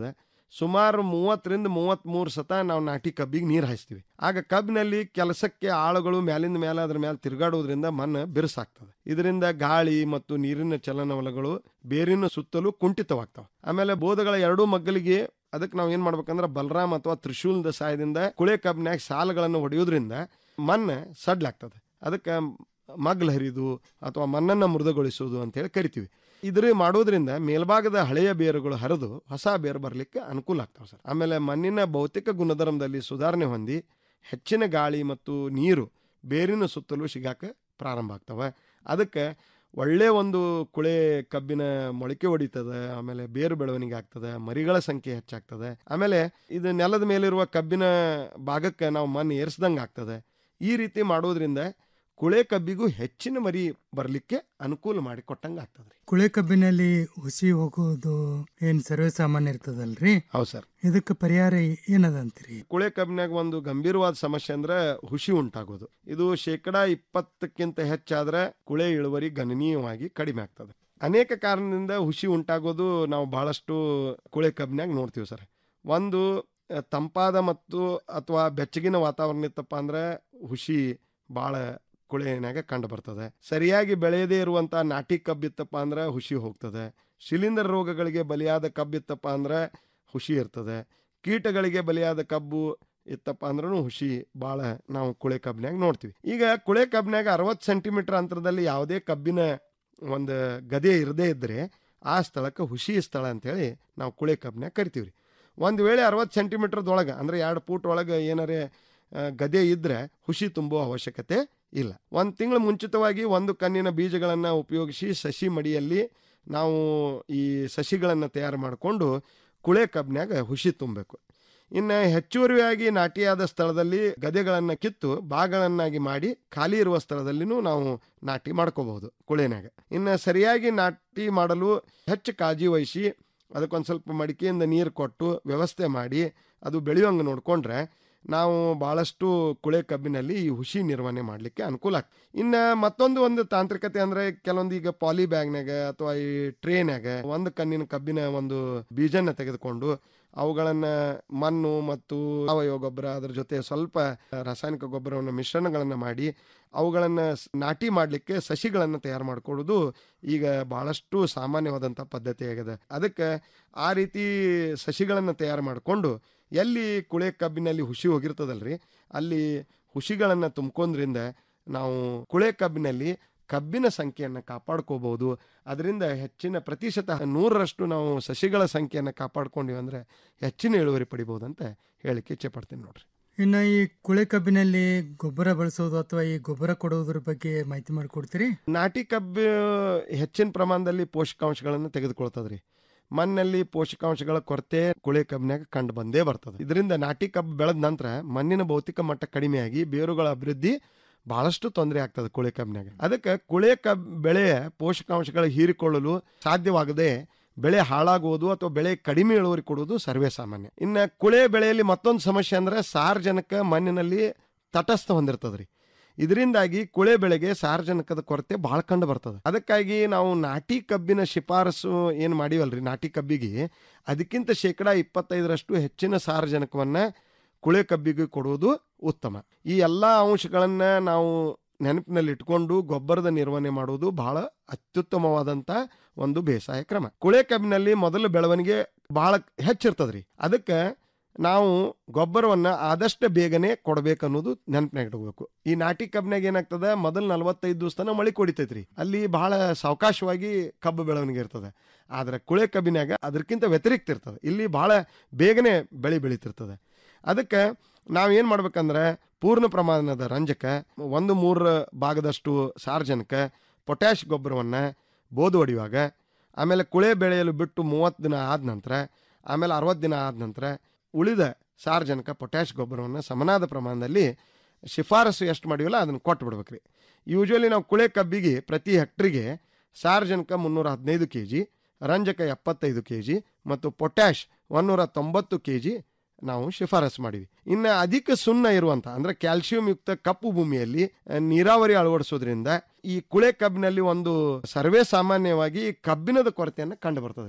Speaker 29: ಸುಮಾರು ಮೂವತ್ತರಿಂದ ಮೂವತ್ತ್ಮೂರು ಸತ ನಾವು ನಾಟಿ ಕಬ್ಬಿಗೆ ನೀರು ಹಾಯಿಸ್ತೀವಿ ಆಗ ಕಬ್ಬಿನಲ್ಲಿ ಕೆಲಸಕ್ಕೆ ಆಳುಗಳು ಮ್ಯಾಲಿಂದ ಮೇಲೆ ಅದ್ರ ಮೇಲೆ ತಿರುಗಾಡೋದ್ರಿಂದ ಮಣ್ಣು ಬಿರುಸಾಗ್ತದೆ ಇದರಿಂದ ಗಾಳಿ ಮತ್ತು ನೀರಿನ ಚಲನವಲಗಳು ಬೇರಿನ ಸುತ್ತಲೂ ಕುಂಠಿತವಾಗ್ತವೆ ಆಮೇಲೆ ಬೋಧಗಳ ಎರಡೂ ಮಗ್ಗಲಿಗೆ ಅದಕ್ಕೆ ನಾವು ಏನ್ ಮಾಡ್ಬೇಕಂದ್ರೆ ಬಲರಾಮ್ ಅಥವಾ ತ್ರಿಶೂಲದ ಸಹಾಯದಿಂದ ಕುಳೆ ಕಬ್ಬಿನಾಗ ಸಾಲುಗಳನ್ನು ಹೊಡೆಯೋದ್ರಿಂದ ಮಣ್ಣು ಸಡ್ಲಾಗ್ತದೆ ಅದಕ್ಕೆ ಮಗ್ಲು ಹರಿದು ಅಥವಾ ಮಣ್ಣನ್ನು ಮೃದುಗೊಳಿಸೋದು ಅಂತೇಳಿ ಕರಿತೀವಿ ಇದ್ರ ಮಾಡೋದ್ರಿಂದ ಮೇಲ್ಭಾಗದ ಹಳೆಯ ಬೇರುಗಳು ಹರಿದು ಹೊಸ ಬೇರು ಬರಲಿಕ್ಕೆ ಅನುಕೂಲ ಆಗ್ತಾವೆ ಸರ್ ಆಮೇಲೆ ಮಣ್ಣಿನ ಭೌತಿಕ ಗುಣಧರ್ಮದಲ್ಲಿ ಸುಧಾರಣೆ ಹೊಂದಿ ಹೆಚ್ಚಿನ ಗಾಳಿ ಮತ್ತು ನೀರು ಬೇರಿನ ಸುತ್ತಲೂ ಸಿಗಾಕ ಪ್ರಾರಂಭ ಆಗ್ತವೆ ಅದಕ್ಕೆ ಒಳ್ಳೆ ಒಂದು ಕುಳೆ ಕಬ್ಬಿನ ಮೊಳಕೆ ಹೊಡಿತದೆ ಆಮೇಲೆ ಬೇರು ಬೆಳವಣಿಗೆ ಆಗ್ತದೆ ಮರಿಗಳ ಸಂಖ್ಯೆ ಹೆಚ್ಚಾಗ್ತದೆ ಆಮೇಲೆ ಇದು ನೆಲದ ಮೇಲಿರುವ ಕಬ್ಬಿನ ಭಾಗಕ್ಕೆ ನಾವು ಮಣ್ಣು ಏರಿಸ್ದಂಗೆ ಆಗ್ತದೆ ಈ ರೀತಿ ಮಾಡೋದ್ರಿಂದ ಕುಳೆ ಕಬ್ಬಿಗೂ ಹೆಚ್ಚಿನ ಮರಿ ಬರಲಿಕ್ಕೆ ಅನುಕೂಲ ಮಾಡಿ ಕೊಟ್ಟಂಗೆ ಆಗ್ತದೆ
Speaker 28: ಕುಳೆ ಕಬ್ಬಿನಲ್ಲಿ ಹುಸಿ ಹೋಗೋದು ಏನ್ ಸರ್ವೇ ಸಾಮಾನ್ಯ ಇರ್ತದಲ್ರಿ
Speaker 29: ಹೌದು ಸರ್
Speaker 28: ಇದಕ್ಕೆ ಪರಿಹಾರ ಏನದಂತೀರಿ
Speaker 29: ಕುಳೆ ಕಬ್ಬಿನಾಗ ಒಂದು ಗಂಭೀರವಾದ ಸಮಸ್ಯೆ ಅಂದ್ರೆ ಹುಸಿ ಉಂಟಾಗೋದು ಇದು ಶೇಕಡಾ ಇಪ್ಪತ್ತಕ್ಕಿಂತ ಹೆಚ್ಚಾದ್ರೆ ಕುಳೆ ಇಳುವರಿ ಗಣನೀಯವಾಗಿ ಕಡಿಮೆ ಆಗ್ತದೆ ಅನೇಕ ಕಾರಣದಿಂದ ಹುಸಿ ಉಂಟಾಗೋದು ನಾವು ಬಹಳಷ್ಟು ಕುಳೆ ಕಬ್ಬಿನಾಗ ನೋಡ್ತೀವಿ ಸರ್ ಒಂದು ಅಹ್, ತಂಪಾದ ಮತ್ತು ಅಥವಾ ಬೆಚ್ಚಗಿನ ವಾತಾವರಣ ಇತ್ತಪ್ಪ ಅಂದ್ರೆ ಹುಸಿ ಭಾಳ ಕುಳೆನಾಗ ಕಂಡು ಬರ್ತದೆ ಸರಿಯಾಗಿ ಬೆಳೆಯದೇ ಇರುವಂಥ ನಾಟಿ ಕಬ್ಬಿತ್ತಪ್ಪ ಅಂದ್ರೆ ಹುಸಿ ಹೋಗ್ತದೆ ಶಿಲೀಂಧ್ರ ರೋಗಗಳಿಗೆ ಬಲಿಯಾದ ಕಬ್ಬಿತ್ತಪ್ಪ ಅಂದ್ರೆ ಹುಸಿ ಇರ್ತದೆ ಕೀಟಗಳಿಗೆ ಬಲಿಯಾದ ಕಬ್ಬು ಇತ್ತಪ್ಪ ಅಂದ್ರೂ ಹುಸಿ ಭಾಳ ನಾವು ಕುಳೆ ಕಬ್ಬಿನಾಗ ನೋಡ್ತೀವಿ ಈಗ ಕುಳೆ ಕಬ್ಬಿನಾಗ ಅರವತ್ತು ಸೆಂಟಿಮೀಟರ್ ಅಂತರದಲ್ಲಿ ಯಾವುದೇ ಕಬ್ಬಿನ ಒಂದು ಗದೆ ಇರದೇ ಇದ್ದರೆ ಆ ಸ್ಥಳಕ್ಕೆ ಹುಸಿ ಸ್ಥಳ ಅಂತೇಳಿ ನಾವು ಕುಳೆ ಕಬ್ಬಿನಾಗ ಕರಿತೀವಿ ರೀ ಒಂದು ವೇಳೆ ಅರವತ್ತು ಸೆಂಟಿಮೀಟ್ರದೊಳಗೆ ಅಂದರೆ ಎರಡು ಫೂಟ್ ಒಳಗೆ ಏನಾರೇ ಆ, ಗದೆ ಇದ್ದರೆ ಹುಸಿ ತುಂಬುವ ಅವಶ್ಯಕತೆ ಇಲ್ಲ ಒಂದು ತಿಂಗಳು ಮುಂಚಿತವಾಗಿ ಒಂದು ಕಣ್ಣಿನ ಬೀಜಗಳನ್ನು ಉಪಯೋಗಿಸಿ ಸಸಿ ಮಡಿಯಲ್ಲಿ ನಾವು ಈ ಸಸಿಗಳನ್ನು ತಯಾರು ಮಾಡಿಕೊಂಡು ಕುಳೆ ಕಬ್ಬಿನಾಗ ಹುಸಿ ತುಂಬಬೇಕು ಇನ್ನು ಹೆಚ್ಚುವರಿಯಾಗಿ ನಾಟಿಯಾದ ಸ್ಥಳದಲ್ಲಿ ಗದೆಗಳನ್ನು ಕಿತ್ತು ಭಾಗಗಳನ್ನಾಗಿ ಮಾಡಿ ಖಾಲಿ ಇರುವ ಸ್ಥಳದಲ್ಲಿನೂ ನಾವು ನಾಟಿ ಮಾಡ್ಕೋಬಹುದು ಕುಳೆನಾಗ ಇನ್ನು ಸರಿಯಾಗಿ ನಾಟಿ ಮಾಡಲು ಹೆಚ್ಚು ಕಾಳಜಿ ವಹಿಸಿ ಅದಕ್ಕೊಂದು ಸ್ವಲ್ಪ ಮಡಿಕೆಯಿಂದ ನೀರು ಕೊಟ್ಟು ವ್ಯವಸ್ಥೆ ಮಾಡಿ ಅದು ಬೆಳೆಯುವಂಗೆ ನೋಡಿಕೊಂಡ್ರೆ ನಾವು ಭಾಳಷ್ಟು ಕುಳೆ ಕಬ್ಬಿನಲ್ಲಿ ಈ ಹುಸಿ ನಿರ್ವಹಣೆ ಮಾಡಲಿಕ್ಕೆ ಅನುಕೂಲ ಆಗ್ತದೆ ಇನ್ನು ಮತ್ತೊಂದು ಒಂದು ತಾಂತ್ರಿಕತೆ ಅಂದರೆ ಕೆಲವೊಂದು ಈಗ ಪಾಲಿ ಬ್ಯಾಗ್ನಾಗ ಅಥವಾ ಈ ಟ್ರೇನಾಗ ಒಂದು ಕಣ್ಣಿನ ಕಬ್ಬಿನ ಒಂದು ಬೀಜನ ತೆಗೆದುಕೊಂಡು ಅವುಗಳನ್ನು ಮಣ್ಣು ಮತ್ತು ಸಾವಯವ ಗೊಬ್ಬರ ಅದರ ಜೊತೆ ಸ್ವಲ್ಪ ರಾಸಾಯನಿಕ ಗೊಬ್ಬರವನ್ನು ಮಿಶ್ರಣಗಳನ್ನು ಮಾಡಿ ಅವುಗಳನ್ನು ನಾಟಿ ಮಾಡಲಿಕ್ಕೆ ಸಸಿಗಳನ್ನು ತಯಾರು ಮಾಡಿಕೊಳ್ಳೋದು ಈಗ ಭಾಳಷ್ಟು ಸಾಮಾನ್ಯವಾದಂಥ ಪದ್ಧತಿ ಆಗಿದೆ ಅದಕ್ಕೆ ಆ ರೀತಿ ಸಸಿಗಳನ್ನು ತಯಾರು ಮಾಡಿಕೊಂಡು ಎಲ್ಲಿ ಕುಳೆ ಕಬ್ಬಿನಲ್ಲಿ ಹುಸಿ ಹೋಗಿರ್ತದಲ್ರಿ ಅಲ್ಲಿ ಹುಸಿಗಳನ್ನು ತುಂಬ್ಕೊಂಡ್ರಿಂದ ನಾವು ಕುಳೆ ಕಬ್ಬಿನಲ್ಲಿ ಕಬ್ಬಿನ ಸಂಖ್ಯೆಯನ್ನು ಕಾಪಾಡ್ಕೋಬಹುದು ಅದರಿಂದ ಹೆಚ್ಚಿನ ಪ್ರತಿಶತ ನೂರರಷ್ಟು ನಾವು ಸಸಿಗಳ ಸಂಖ್ಯೆಯನ್ನು ಕಾಪಾಡ್ಕೊಂಡಿವಿ ಅಂದರೆ ಹೆಚ್ಚಿನ ಇಳುವರಿ ಪಡಿಬೋದು ಅಂತ ಹೇಳಿಕ್ಕೆ ಇಚ್ಛೆ ಪಡ್ತೀನಿ ನೋಡ್ರಿ
Speaker 28: ಇನ್ನು ಈ ಕುಳೆ ಕಬ್ಬಿನಲ್ಲಿ ಗೊಬ್ಬರ ಬಳಸೋದು ಅಥವಾ ಈ ಗೊಬ್ಬರ ಕೊಡೋದ್ರ ಬಗ್ಗೆ ಮಾಹಿತಿ ಮಾಡಿಕೊಡ್ತೀರಿ
Speaker 29: ನಾಟಿ ಕಬ್ಬು ಹೆಚ್ಚಿನ ಪ್ರಮಾಣದಲ್ಲಿ ಪೋಷಕಾಂಶಗಳನ್ನು ತೆಗೆದುಕೊಳ್ತದ್ರಿ ಮಣ್ಣಲ್ಲಿ ಪೋಷಕಾಂಶಗಳ ಕೊರತೆ ಕುಳೆ ಕಬ್ಬಿನಾಗ ಕಂಡು ಬಂದೇ ಬರ್ತದೆ ಇದರಿಂದ ನಾಟಿ ಕಬ್ಬು ಬೆಳೆದ ನಂತರ ಮಣ್ಣಿನ ಭೌತಿಕ ಮಟ್ಟ ಕಡಿಮೆಯಾಗಿ ಬೇರುಗಳ ಅಭಿವೃದ್ಧಿ ಬಹಳಷ್ಟು ತೊಂದರೆ ಆಗ್ತದೆ ಕುಳೆ ಕಬ್ಬಿನಾಗ ಅದಕ್ಕೆ ಕುಳೆ ಕಬ್ ಬೆಳೆಯ ಪೋಷಕಾಂಶಗಳ ಹೀರಿಕೊಳ್ಳಲು ಸಾಧ್ಯವಾಗದೆ ಬೆಳೆ ಹಾಳಾಗುವುದು ಅಥವಾ ಬೆಳೆ ಕಡಿಮೆ ಇಳುವರಿ ಕೊಡುವುದು ಸರ್ವೇ ಸಾಮಾನ್ಯ ಇನ್ನು ಕುಳೆ ಬೆಳೆಯಲ್ಲಿ ಮತ್ತೊಂದು ಸಮಸ್ಯೆ ಅಂದ್ರೆ ಸಾರ್ವಜನಿಕ ಮಣ್ಣಿನಲ್ಲಿ ತಟಸ್ಥ ಹೊಂದಿರ್ತದ್ರಿ ಇದರಿಂದಾಗಿ ಕುಳೆ ಬೆಳೆಗೆ ಸಾರ್ವಜನಿಕದ ಕೊರತೆ ಬಹಳ ಕಂಡು ಬರ್ತದೆ ಅದಕ್ಕಾಗಿ ನಾವು ನಾಟಿ ಕಬ್ಬಿನ ಶಿಫಾರಸು ಏನು ಮಾಡಿವಲ್ರಿ ನಾಟಿ ಕಬ್ಬಿಗೆ ಅದಕ್ಕಿಂತ ಶೇಕಡಾ ಇಪ್ಪತ್ತೈದರಷ್ಟು ಹೆಚ್ಚಿನ ಸಾರ್ವಜನಿಕವನ್ನ ಕುಳೆ ಕಬ್ಬಿಗೆ ಕೊಡುವುದು ಉತ್ತಮ ಈ ಎಲ್ಲ ಅಂಶಗಳನ್ನು ನಾವು ನೆನಪಿನಲ್ಲಿ ಇಟ್ಕೊಂಡು ಗೊಬ್ಬರದ ನಿರ್ವಹಣೆ ಮಾಡುವುದು ಬಹಳ ಅತ್ಯುತ್ತಮವಾದಂಥ ಒಂದು ಬೇಸಾಯ ಕ್ರಮ ಕುಳೆ ಕಬ್ಬಿನಲ್ಲಿ ಮೊದಲ ಬೆಳವಣಿಗೆ ಬಹಳ ಹೆಚ್ಚಿರ್ತದ್ರಿ ಅದಕ್ಕೆ ನಾವು ಗೊಬ್ಬರವನ್ನು ಆದಷ್ಟು ಬೇಗನೆ ಕೊಡಬೇಕನ್ನೋದು ನೆನಪಿನಾಗ ಇಟ್ಕೋಬೇಕು ಈ ನಾಟಿ ಕಬ್ಬಿನಾಗ ಏನಾಗ್ತದೆ ಮೊದಲು ನಲವತ್ತೈದು ದಿವಸನ ಮಳಿ ಕೊಡಿತೈತ್ರಿ ಅಲ್ಲಿ ಬಹಳ ಸಾವಕಾಶವಾಗಿ ಕಬ್ಬು ಬೆಳವಣಿಗೆ ಇರ್ತದೆ ಆದ್ರೆ ಕುಳೆ ಕಬ್ಬಿನಾಗ ಅದಕ್ಕಿಂತ ವ್ಯತಿರಿಕ್ತ ಇರ್ತದೆ ಇಲ್ಲಿ ಬಹಳ ಬೇಗನೆ ಬೆಳೆ ಬೆಳೀತಿರ್ತದೆ ಅದಕ್ಕೆ ನಾವೇನು ಮಾಡ್ಬೇಕಂದ್ರೆ ಪೂರ್ಣ ಪ್ರಮಾಣದ ರಂಜಕ ಒಂದು ಮೂರು ಭಾಗದಷ್ಟು ಸಾರ್ವಜನಿಕ ಪೊಟ್ಯಾಶ್ ಗೊಬ್ಬರವನ್ನು ಬೋದು ಹೊಡೆಯುವಾಗ ಆಮೇಲೆ ಕುಳೆ ಬೆಳೆಯಲು ಬಿಟ್ಟು ಮೂವತ್ತು ದಿನ ಆದ ನಂತರ ಆಮೇಲೆ ಅರವತ್ತು ದಿನ ಆದ ನಂತರ ಉಳಿದ ಸಾರ್ವಜನಿಕ ಪೊಟ್ಯಾಶ್ ಗೊಬ್ಬರವನ್ನು ಸಮನಾದ ಪ್ರಮಾಣದಲ್ಲಿ ಶಿಫಾರಸು ಎಷ್ಟು ಮಾಡಿವಲ್ಲ ಅದನ್ನು ಕೊಟ್ಟು ಬಿಡ್ಬೇಕ್ರಿ ಯೂಶ್ವಲಿ ನಾವು ಕುಳೆ ಕಬ್ಬಿಗೆ ಪ್ರತಿ ಹೆಕ್ಟ್ರಿಗೆ ಸಾರ್ವಜನಿಕ ಮುನ್ನೂರ ಹದಿನೈದು ಕೆ ಜಿ ರಂಜಕ ಎಪ್ಪತ್ತೈದು ಕೆ ಜಿ ಮತ್ತು ಪೊಟ್ಯಾಶ್ ಒಂದೂರ ತೊಂಬತ್ತು ಕೆ ಜಿ ನಾವು ಶಿಫಾರಸು ಮಾಡಿವಿ ಇನ್ನು ಅಧಿಕ ಸುಣ್ಣ ಇರುವಂಥ ಅಂದರೆ ಕ್ಯಾಲ್ಸಿಯಂ ಯುಕ್ತ ಕಪ್ಪು ಭೂಮಿಯಲ್ಲಿ ಆ, ನೀರಾವರಿ ಅಳವಡಿಸೋದ್ರಿಂದ ಈ ಕುಳೆ ಕಬ್ಬಿನಲ್ಲಿ ಒಂದು ಸರ್ವೇ ಸಾಮಾನ್ಯವಾಗಿ ಕಬ್ಬಿಣದ ಕೊರತೆಯನ್ನು ಕಂಡು ಬರ್ತದೆ ರೀ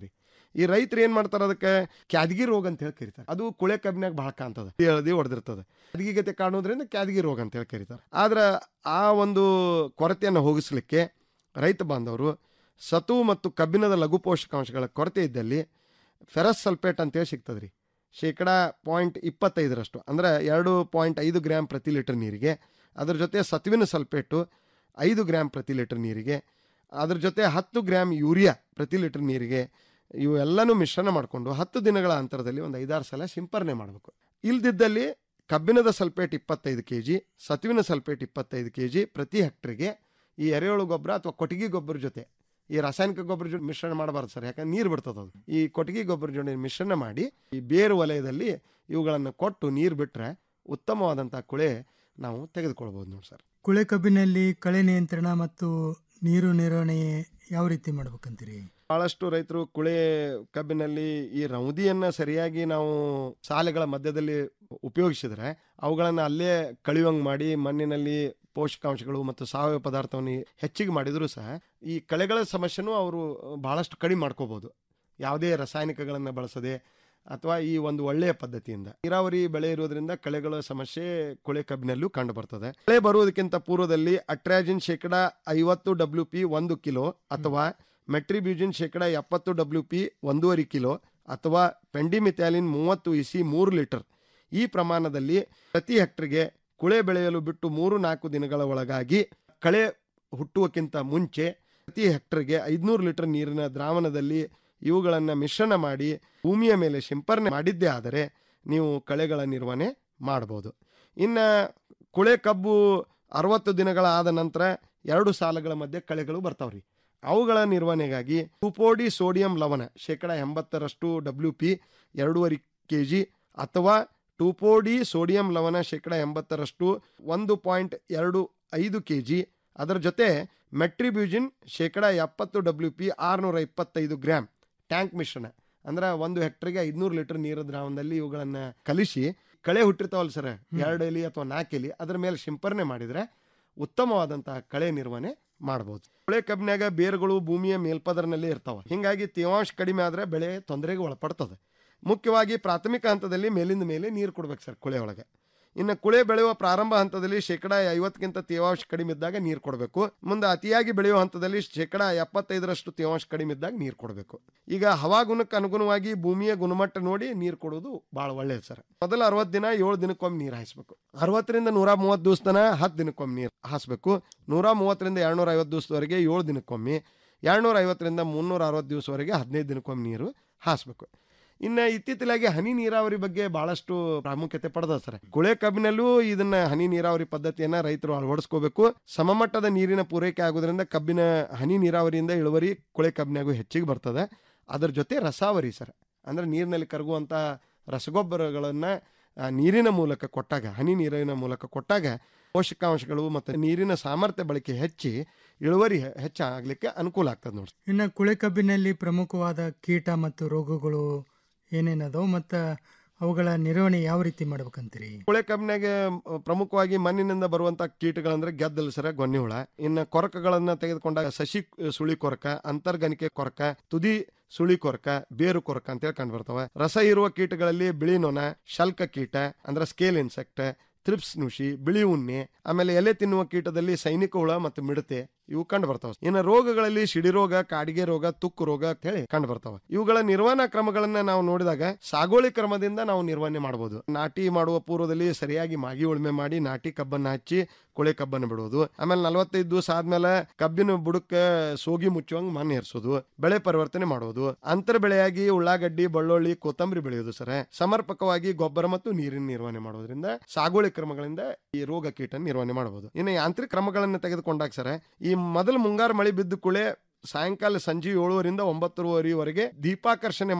Speaker 29: ಈ ರೈತರು ಏನ್ ಮಾಡ್ತಾರ ಅದಕ್ಕೆ ಕ್ಯಾದಗಿ ರೋಗ ಅಂತ ಹೇಳಿ ಕರೀತಾರೆ ಅದು ಕುಳೆ ಕಬ್ಬಿನಾಗ ಬಹಳ ಕಾಣ್ತದ ಹಳದಿ ಹೊಡೆದಿರ್ತದೆ ಕ್ಯಾದಗಿಗತೆ ಕಾಣೋದ್ರಿಂದ ಕ್ಯಾದಗಿ ರೋಗ ಅಂತ ಹೇಳಿ ಕರೀತಾರೆ ಆದ್ರೆ ಆ ಒಂದು ಕೊರತೆಯನ್ನು ಹೋಗಿಸ್ಲಿಕ್ಕೆ ರೈತ ಬಾಂಧವರು ಸತು ಮತ್ತು ಕಬ್ಬಿಣದ ಲಘು ಪೋಷಕಾಂಶಗಳ ಕೊರತೆ ಇದ್ದಲ್ಲಿ ಫೆರಸ್ ಸಲ್ಫೇಟ್ ಅಂತೇಳಿ ಸಿಗ್ತದೆ ರೀ ಶೇಕಡ ಪಾಯಿಂಟ್ ಇಪ್ಪತ್ತೈದರಷ್ಟು ಅಂದರೆ ಎರಡು ಪಾಯಿಂಟ್ ಐದು ಗ್ರಾಮ್ ಪ್ರತಿ ಲೀಟರ್ ನೀರಿಗೆ ಅದ್ರ ಜೊತೆ ಸತುವಿನ ಸಲ್ಫೇಟು ಐದು ಗ್ರಾಮ್ ಪ್ರತಿ ಲೀಟರ್ ನೀರಿಗೆ ಅದ್ರ ಜೊತೆ ಹತ್ತು ಗ್ರಾಮ್ ಯೂರಿಯಾ ಪ್ರತಿ ಲೀಟರ್ ನೀರಿಗೆ ಇವೆಲ್ಲನೂ ಮಿಶ್ರಣ ಮಾಡಿಕೊಂಡು ಹತ್ತು ದಿನಗಳ ಅಂತರದಲ್ಲಿ ಒಂದು ಐದಾರು ಸಲ ಸಿಂಪರಣೆ ಮಾಡಬೇಕು ಇಲ್ದಿದ್ದಲ್ಲಿ ಕಬ್ಬಿಣದ ಸಲ್ಫೇಟ್ ಇಪ್ಪತ್ತೈದು ಕೆ ಜಿ ಸತುವಿನ ಸಲ್ಫೇಟ್ ಇಪ್ಪತ್ತೈದು ಕೆ ಜಿ ಪ್ರತಿ ಹೆಕ್ಟರ್ಗೆ ಈ ಎರೆಹುಳು ಗೊಬ್ಬರ ಅಥವಾ ಕೊಟ್ಟಿಗೆ ಗೊಬ್ಬರ ಜೊತೆ ಈ ರಾಸಾಯನಿಕ ಗೊಬ್ಬರ ಜೊತೆ ಮಿಶ್ರಣ ಮಾಡಬಾರ್ದು ಸರ್ ಯಾಕಂದ್ರೆ ನೀರು ಬಿಡ್ತದೆ ಅದು ಈ ಕೊಟ್ಟಿಗೆ ಗೊಬ್ಬರ ಜೊತೆ ಮಿಶ್ರಣ ಮಾಡಿ ಈ ಬೇರು ವಲಯದಲ್ಲಿ ಇವುಗಳನ್ನು ಕೊಟ್ಟು ನೀರು ಬಿಟ್ಟರೆ ಉತ್ತಮವಾದಂಥ ಕುಳೆ ನಾವು ತೆಗೆದುಕೊಳ್ಬೋದು ನೋಡಿ ಸರ್
Speaker 28: ಕುಳೆ ಕಬ್ಬಿನಲ್ಲಿ ಕಳೆ ನಿಯಂತ್ರಣ ಮತ್ತು ನೀರು ನಿರ್ವಹಣೆ ಯಾವ ರೀತಿ ಮಾಡ್ಬೇಕಂತೀರಿ
Speaker 29: ಬಹಳಷ್ಟು ರೈತರು ಕುಳೆ ಕಬ್ಬಿನಲ್ಲಿ ಈ ರೌದಿಯನ್ನ ಸರಿಯಾಗಿ ನಾವು ಸಾಲೆಗಳ ಮಧ್ಯದಲ್ಲಿ ಉಪಯೋಗಿಸಿದ್ರೆ ಅವುಗಳನ್ನು ಅಲ್ಲೇ ಕಳಿವಂಗ್ ಮಾಡಿ ಮಣ್ಣಿನಲ್ಲಿ ಪೋಷಕಾಂಶಗಳು ಮತ್ತು ಸಾವಯವ ಪದಾರ್ಥವನ್ನು ಹೆಚ್ಚಿಗೆ ಮಾಡಿದರೂ ಸಹ ಈ ಕಳೆಗಳ ಸಮಸ್ಯೆನೂ ಅವರು ಬಹಳಷ್ಟು ಕಡಿಮೆ ಮಾಡ್ಕೋಬಹುದು ಯಾವುದೇ ರಾಸಾಯನಿಕಗಳನ್ನು ಬಳಸದೆ ಅಥವಾ ಈ ಒಂದು ಒಳ್ಳೆಯ ಪದ್ಧತಿಯಿಂದ ನೀರಾವರಿ ಬೆಳೆ ಇರೋದ್ರಿಂದ ಕಳೆಗಳ ಸಮಸ್ಯೆ ಕೊಳೆ ಕಬ್ಬಿನಲ್ಲೂ ಕಂಡು ಬರ್ತದೆ ಕಳೆ ಬರುವುದಕ್ಕಿಂತ ಪೂರ್ವದಲ್ಲಿ ಅಟ್ರಾಜಿನ್ ಶೇಕಡ ಐವತ್ತು ಡಬ್ಲ್ಯೂ ಪಿ ಒಂದು ಕಿಲೋ ಅಥವಾ ಮೆಟ್ರಿಬ್ಯೂಜಿನ್ ಶೇಕಡ ಎಪ್ಪತ್ತು ಡಬ್ಲ್ಯೂ ಪಿ ಒಂದೂವರೆ ಕಿಲೋ ಅಥವಾ ಪೆಂಡಿಮಿಥ್ಯಾಲಿನ್ ಮೂವತ್ತು ಇಸಿ ಮೂರು ಲೀಟರ್ ಈ ಪ್ರಮಾಣದಲ್ಲಿ ಪ್ರತಿ ಹೆಕ್ಟರ್ಗೆ ಕುಳೆ ಬೆಳೆಯಲು ಬಿಟ್ಟು ಮೂರು ನಾಲ್ಕು ದಿನಗಳ ಒಳಗಾಗಿ ಕಳೆ ಹುಟ್ಟುವಕ್ಕಿಂತ ಮುಂಚೆ ಪ್ರತಿ ಹೆಕ್ಟರ್ಗೆ ಐದುನೂರು ಲೀಟರ್ ನೀರಿನ ದ್ರಾವಣದಲ್ಲಿ ಇವುಗಳನ್ನು ಮಿಶ್ರಣ ಮಾಡಿ ಭೂಮಿಯ ಮೇಲೆ ಸಿಂಪರಣೆ ಮಾಡಿದ್ದೇ ಆದರೆ ನೀವು ಕಳೆಗಳ ನಿರ್ವಹಣೆ ಮಾಡ್ಬೋದು ಇನ್ನು ಕುಳೆ ಕಬ್ಬು ಅರವತ್ತು ದಿನಗಳ ಆದ ನಂತರ ಎರಡು ಸಾಲುಗಳ ಮಧ್ಯೆ ಕಳೆಗಳು ಬರ್ತಾವ್ರಿ ಅವುಗಳ ನಿರ್ವಹಣೆಗಾಗಿ ಟುಪೋಡಿ ಸೋಡಿಯಂ ಲವಣ ಶೇಕಡ ಎಂಬತ್ತರಷ್ಟು ಡಬ್ಲ್ಯೂ ಪಿ ಎರಡೂವರೆ ಕೆ ಜಿ ಅಥವಾ ಟುಪೋಡಿ ಸೋಡಿಯಂ ಲವಣ ಶೇಕಡ ಎಂಬತ್ತರಷ್ಟು ಒಂದು ಪಾಯಿಂಟ್ ಎರಡು ಐದು ಕೆ ಜಿ ಅದರ ಜೊತೆ ಮೆಟ್ರಿಬ್ಯೂಜಿನ್ ಶೇಕಡ ಎಪ್ಪತ್ತು ಡಬ್ಲ್ಯೂ ಪಿ ಆರುನೂರ ಇಪ್ಪತ್ತೈದು ಗ್ರಾಮ್ ಟ್ಯಾಂಕ್ ಮಿಶ್ರಣ ಅಂದ್ರೆ ಒಂದು ಹೆಕ್ಟರ್ಗೆ ಐದುನೂರು ಲೀಟರ್ ನೀರು ದ್ರಾವಣದಲ್ಲಿ ಇವುಗಳನ್ನು ಕಲಿಸಿ ಕಳೆ ಹುಟ್ಟಿರ್ತಾವಲ್ಲ ಸರ್ ಎರಡು ಎಲಿ ಅಥವಾ ನಾಲ್ಕು ಎಲಿ ಅದರ ಮೇಲೆ ಸಿಂಪರಣೆ ಮಾಡಿದರೆ ಉತ್ತಮವಾದಂತಹ ಕಳೆ ನಿರ್ವಹಣೆ ಮಾಡ್ಬೋದು ಕಳೆ ಕಬ್ಬಿನಾಗ ಬೇರುಗಳು ಭೂಮಿಯ ಮೇಲ್ಪದರನಲ್ಲಿ ಇರ್ತಾವ ಹಿಂಗಾಗಿ ತೇವಾಂಶ ಕಡಿಮೆ ಆದ್ರೆ ಬೆಳೆ ತೊಂದರೆಗೆ ಒಳಪಡ್ತದೆ ಮುಖ್ಯವಾಗಿ ಪ್ರಾಥಮಿಕ ಹಂತದಲ್ಲಿ ಮೇಲಿಂದ ಮೇಲೆ ನೀರು ಕೊಡ್ಬೇಕು ಸರ್ ಕುಳೆ ಒಳಗೆ ಇನ್ನು ಕುಳೆ ಬೆಳೆಯುವ ಪ್ರಾರಂಭ ಹಂತದಲ್ಲಿ ಶೇಕಡ ಐವತ್ತಕ್ಕಿಂತ ತೇವಾಂಶ ಕಡಿಮೆ ಇದ್ದಾಗ ನೀರು ಕೊಡಬೇಕು ಮುಂದೆ ಅತಿಯಾಗಿ ಬೆಳೆಯುವ ಹಂತದಲ್ಲಿ ಶೇಕಡ ಎಪ್ಪತ್ತೈದರಷ್ಟು ತೇವಾಂಶ ಕಡಿಮೆ ಇದ್ದಾಗ ನೀರು ಕೊಡಬೇಕು ಈಗ ಹವಾಗುಣಕ್ಕೆ ಅನುಗುಣವಾಗಿ ಭೂಮಿಯ ಗುಣಮಟ್ಟ ನೋಡಿ ನೀರು ಕೊಡೋದು ಭಾಳ ಒಳ್ಳೆಯದು ಸರ್ ಮೊದಲ ಅರವತ್ತು ದಿನ ಏಳು ದಿನಕ್ಕೊಮ್ಮೆ ನೀರು ಹಾಯಿಸ್ಬೇಕು ಅರವತ್ತರಿಂದ ನೂರ ಮೂವತ್ತು ದಿವಸ ತನ ಹತ್ತು ದಿನಕ್ಕೊಮ್ಮೆ ನೀರು ಹಾಯಿಸ್ಬೇಕು ನೂರ ಮೂವತ್ತರಿಂದ ಎರಡ್ನೂರ ಐವತ್ತು ದಿವಸದವರೆಗೆ ಏಳು ದಿನಕ್ಕೊಮ್ಮೆ ಎರಡ್ನೂರ ಐವತ್ತರಿಂದ ಮುನ್ನೂರ ಅರವತ್ತು ದಿವಸವರೆಗೆ ಹದಿನೈದು ದಿನಕ್ಕೊಮ್ಮೆ ನೀರು ಹಾಯಿಸ್ಬೇಕು ಇನ್ನು ಇತ್ತೀಚಲಾಗಿ ಹನಿ ನೀರಾವರಿ ಬಗ್ಗೆ ಬಹಳಷ್ಟು ಪ್ರಾಮುಖ್ಯತೆ ಪಡೆದ ಸರ್ ಕುಳೆ ಕಬ್ಬಿನಲ್ಲೂ ಇದನ್ನ ಹನಿ ನೀರಾವರಿ ಪದ್ಧತಿಯನ್ನ ರೈತರು ಅಳವಡಿಸ್ಕೋಬೇಕು ಸಮಮಟ್ಟದ ನೀರಿನ ಪೂರೈಕೆ ಆಗೋದ್ರಿಂದ ಕಬ್ಬಿನ ಹನಿ ನೀರಾವರಿಯಿಂದ ಇಳುವರಿ ಕುಳೆ ಕಬ್ಬಿನಾಗೂ ಹೆಚ್ಚಿಗೆ ಬರ್ತದೆ ಅದರ ಜೊತೆ ರಸಾವರಿ ಸರ್ ಅಂದ್ರೆ ನೀರಿನಲ್ಲಿ ಕರಗುವಂಥ ರಸಗೊಬ್ಬರಗಳನ್ನ ಆ, ನೀರಿನ ಮೂಲಕ ಕೊಟ್ಟಾಗ ಹನಿ ನೀರಿನ ಮೂಲಕ ಕೊಟ್ಟಾಗ ಪೋಷಕಾಂಶಗಳು ಮತ್ತು ನೀರಿನ ಸಾಮರ್ಥ್ಯ ಬಳಕೆ ಹೆಚ್ಚಿ ಇಳುವರಿ ಹೆ- ಹೆಚ್ಚಾಗ್ಲಿಕ್ಕೆ ಅನುಕೂಲ ಆಗ್ತದೆ ನೋಡಿ
Speaker 28: ಇನ್ನು ಕುಳೆ ಕಬ್ಬಿನಲ್ಲಿ ಪ್ರಮುಖವಾದ ಕೀಟ ಮತ್ತು ರೋಗಗಳು ಏನೇನದಾವು ಮತ್ತು ಅವುಗಳ ನಿರ್ವಹಣೆ ಯಾವ ರೀತಿ ಮಾಡ್ಬೇಕಂತೀರಿ
Speaker 29: ಕುಳೆ ಕಬ್ಬಿನಾಗ ಪ್ರಮುಖವಾಗಿ ಮಣ್ಣಿನಿಂದ ಬರುವಂತ ಕೀಟಗಳಂದ್ರೆ ಗೆದ್ದಲು ಸರ ಗೊನ್ನೆ ಹುಳ ಇನ್ನು ಕೊರಕಗಳನ್ನ ತೆಗೆದುಕೊಂಡಾಗ ಸಸಿ ಸುಳಿ ಕೊರಕ ಅಂತರ್ಗನಿಕೆ ಕೊರಕ ತುದಿ ಸುಳಿ ಕೊರಕ ಬೇರು ಕೊರಕ ಅಂತೇಳಿ ಕಂಡು ಬರ್ತಾವ ರಸ ಇರುವ ಕೀಟಗಳಲ್ಲಿ ಬಿಳಿ ನೊಣ ಶಲ್ಕ ಕೀಟ ಅಂದ್ರೆ ಸ್ಕೇಲ್ ಇನ್ಸೆಕ್ಟ್ ಥ್ರಿಪ್ಸ್ ನುಷಿ ಬಿಳಿ ಉಣ್ಣೆ ಆಮೇಲೆ ಎಲೆ ತಿನ್ನುವ ಕೀಟದಲ್ಲಿ ಸೈನಿಕ ಹುಳ ಮತ್ತು ಮಿಡತೆ ಇವು ಕಂಡು ಬರ್ತಾವ ಇನ್ನು ರೋಗಗಳಲ್ಲಿ ಸಿಡಿರೋಗ ಕಾಡಿಗೆ ರೋಗ ತುಕ್ಕು ರೋಗ ಅಂತ ಹೇಳಿ ಕಂಡು ಬರ್ತಾವ ಇವುಗಳ ನಿರ್ವಹಣಾ ಕ್ರಮಗಳನ್ನ ನಾವು ನೋಡಿದಾಗ ಸಾಗೋಳಿ ಕ್ರಮದಿಂದ ನಾವು ನಿರ್ವಹಣೆ ಮಾಡಬಹುದು ನಾಟಿ ಮಾಡುವ ಪೂರ್ವದಲ್ಲಿ ಸರಿಯಾಗಿ ಮಾಗಿ ಉಳುಮೆ ಮಾಡಿ ನಾಟಿ ಕಬ್ಬನ್ನ ಹಚ್ಚಿ ಕೊಳೆ ಕಬ್ಬನ್ನು ಬಿಡೋದು ಆಮೇಲೆ ನಲವತ್ತೈದು ದಿವಸ ಆದ್ಮೇಲೆ ಕಬ್ಬಿನ ಬುಡಕ್ಕೆ ಸೋಗಿ ಮುಚ್ಚುವಂಗ್ ಮಣ್ಣು ಏರ್ಸೋದು ಬೆಳೆ ಪರಿವರ್ತನೆ ಮಾಡೋದು ಅಂತರ ಬೆಳೆಯಾಗಿ ಉಳ್ಳಾಗಡ್ಡಿ ಬೆಳ್ಳುಳ್ಳಿ ಕೊತ್ತಂಬರಿ ಬೆಳೆಯೋದು ಸರ್ ಸಮರ್ಪಕವಾಗಿ ಗೊಬ್ಬರ ಮತ್ತು ನೀರಿನ ನಿರ್ವಹಣೆ ಮಾಡೋದ್ರಿಂದ ಸಾಗುವಳಿ ಕ್ರಮಗಳಿಂದ ಈ ರೋಗ ಕೀಟ ನಿರ್ವಹಣೆ ಮಾಡಬಹುದು ಇನ್ನು ಯಾಂತ್ರಿಕ ಕ್ರಮಗಳನ್ನು ತೆಗೆದುಕೊಂಡಾಗ ಸರ್ ಈ ಮೊದಲು ಮುಂಗಾರು ಮಳೆ ಬಿದ್ದ ಕೂಡಲೇ ಸಾಯಂಕಾಲ ಸಂಜೆ ಏಳುವರಿಂದ ಒಂಬತ್ತುವರೆವರೆಗೆ ದೀಪಾಕರ್ಷಣೆ ಮಾಡಿ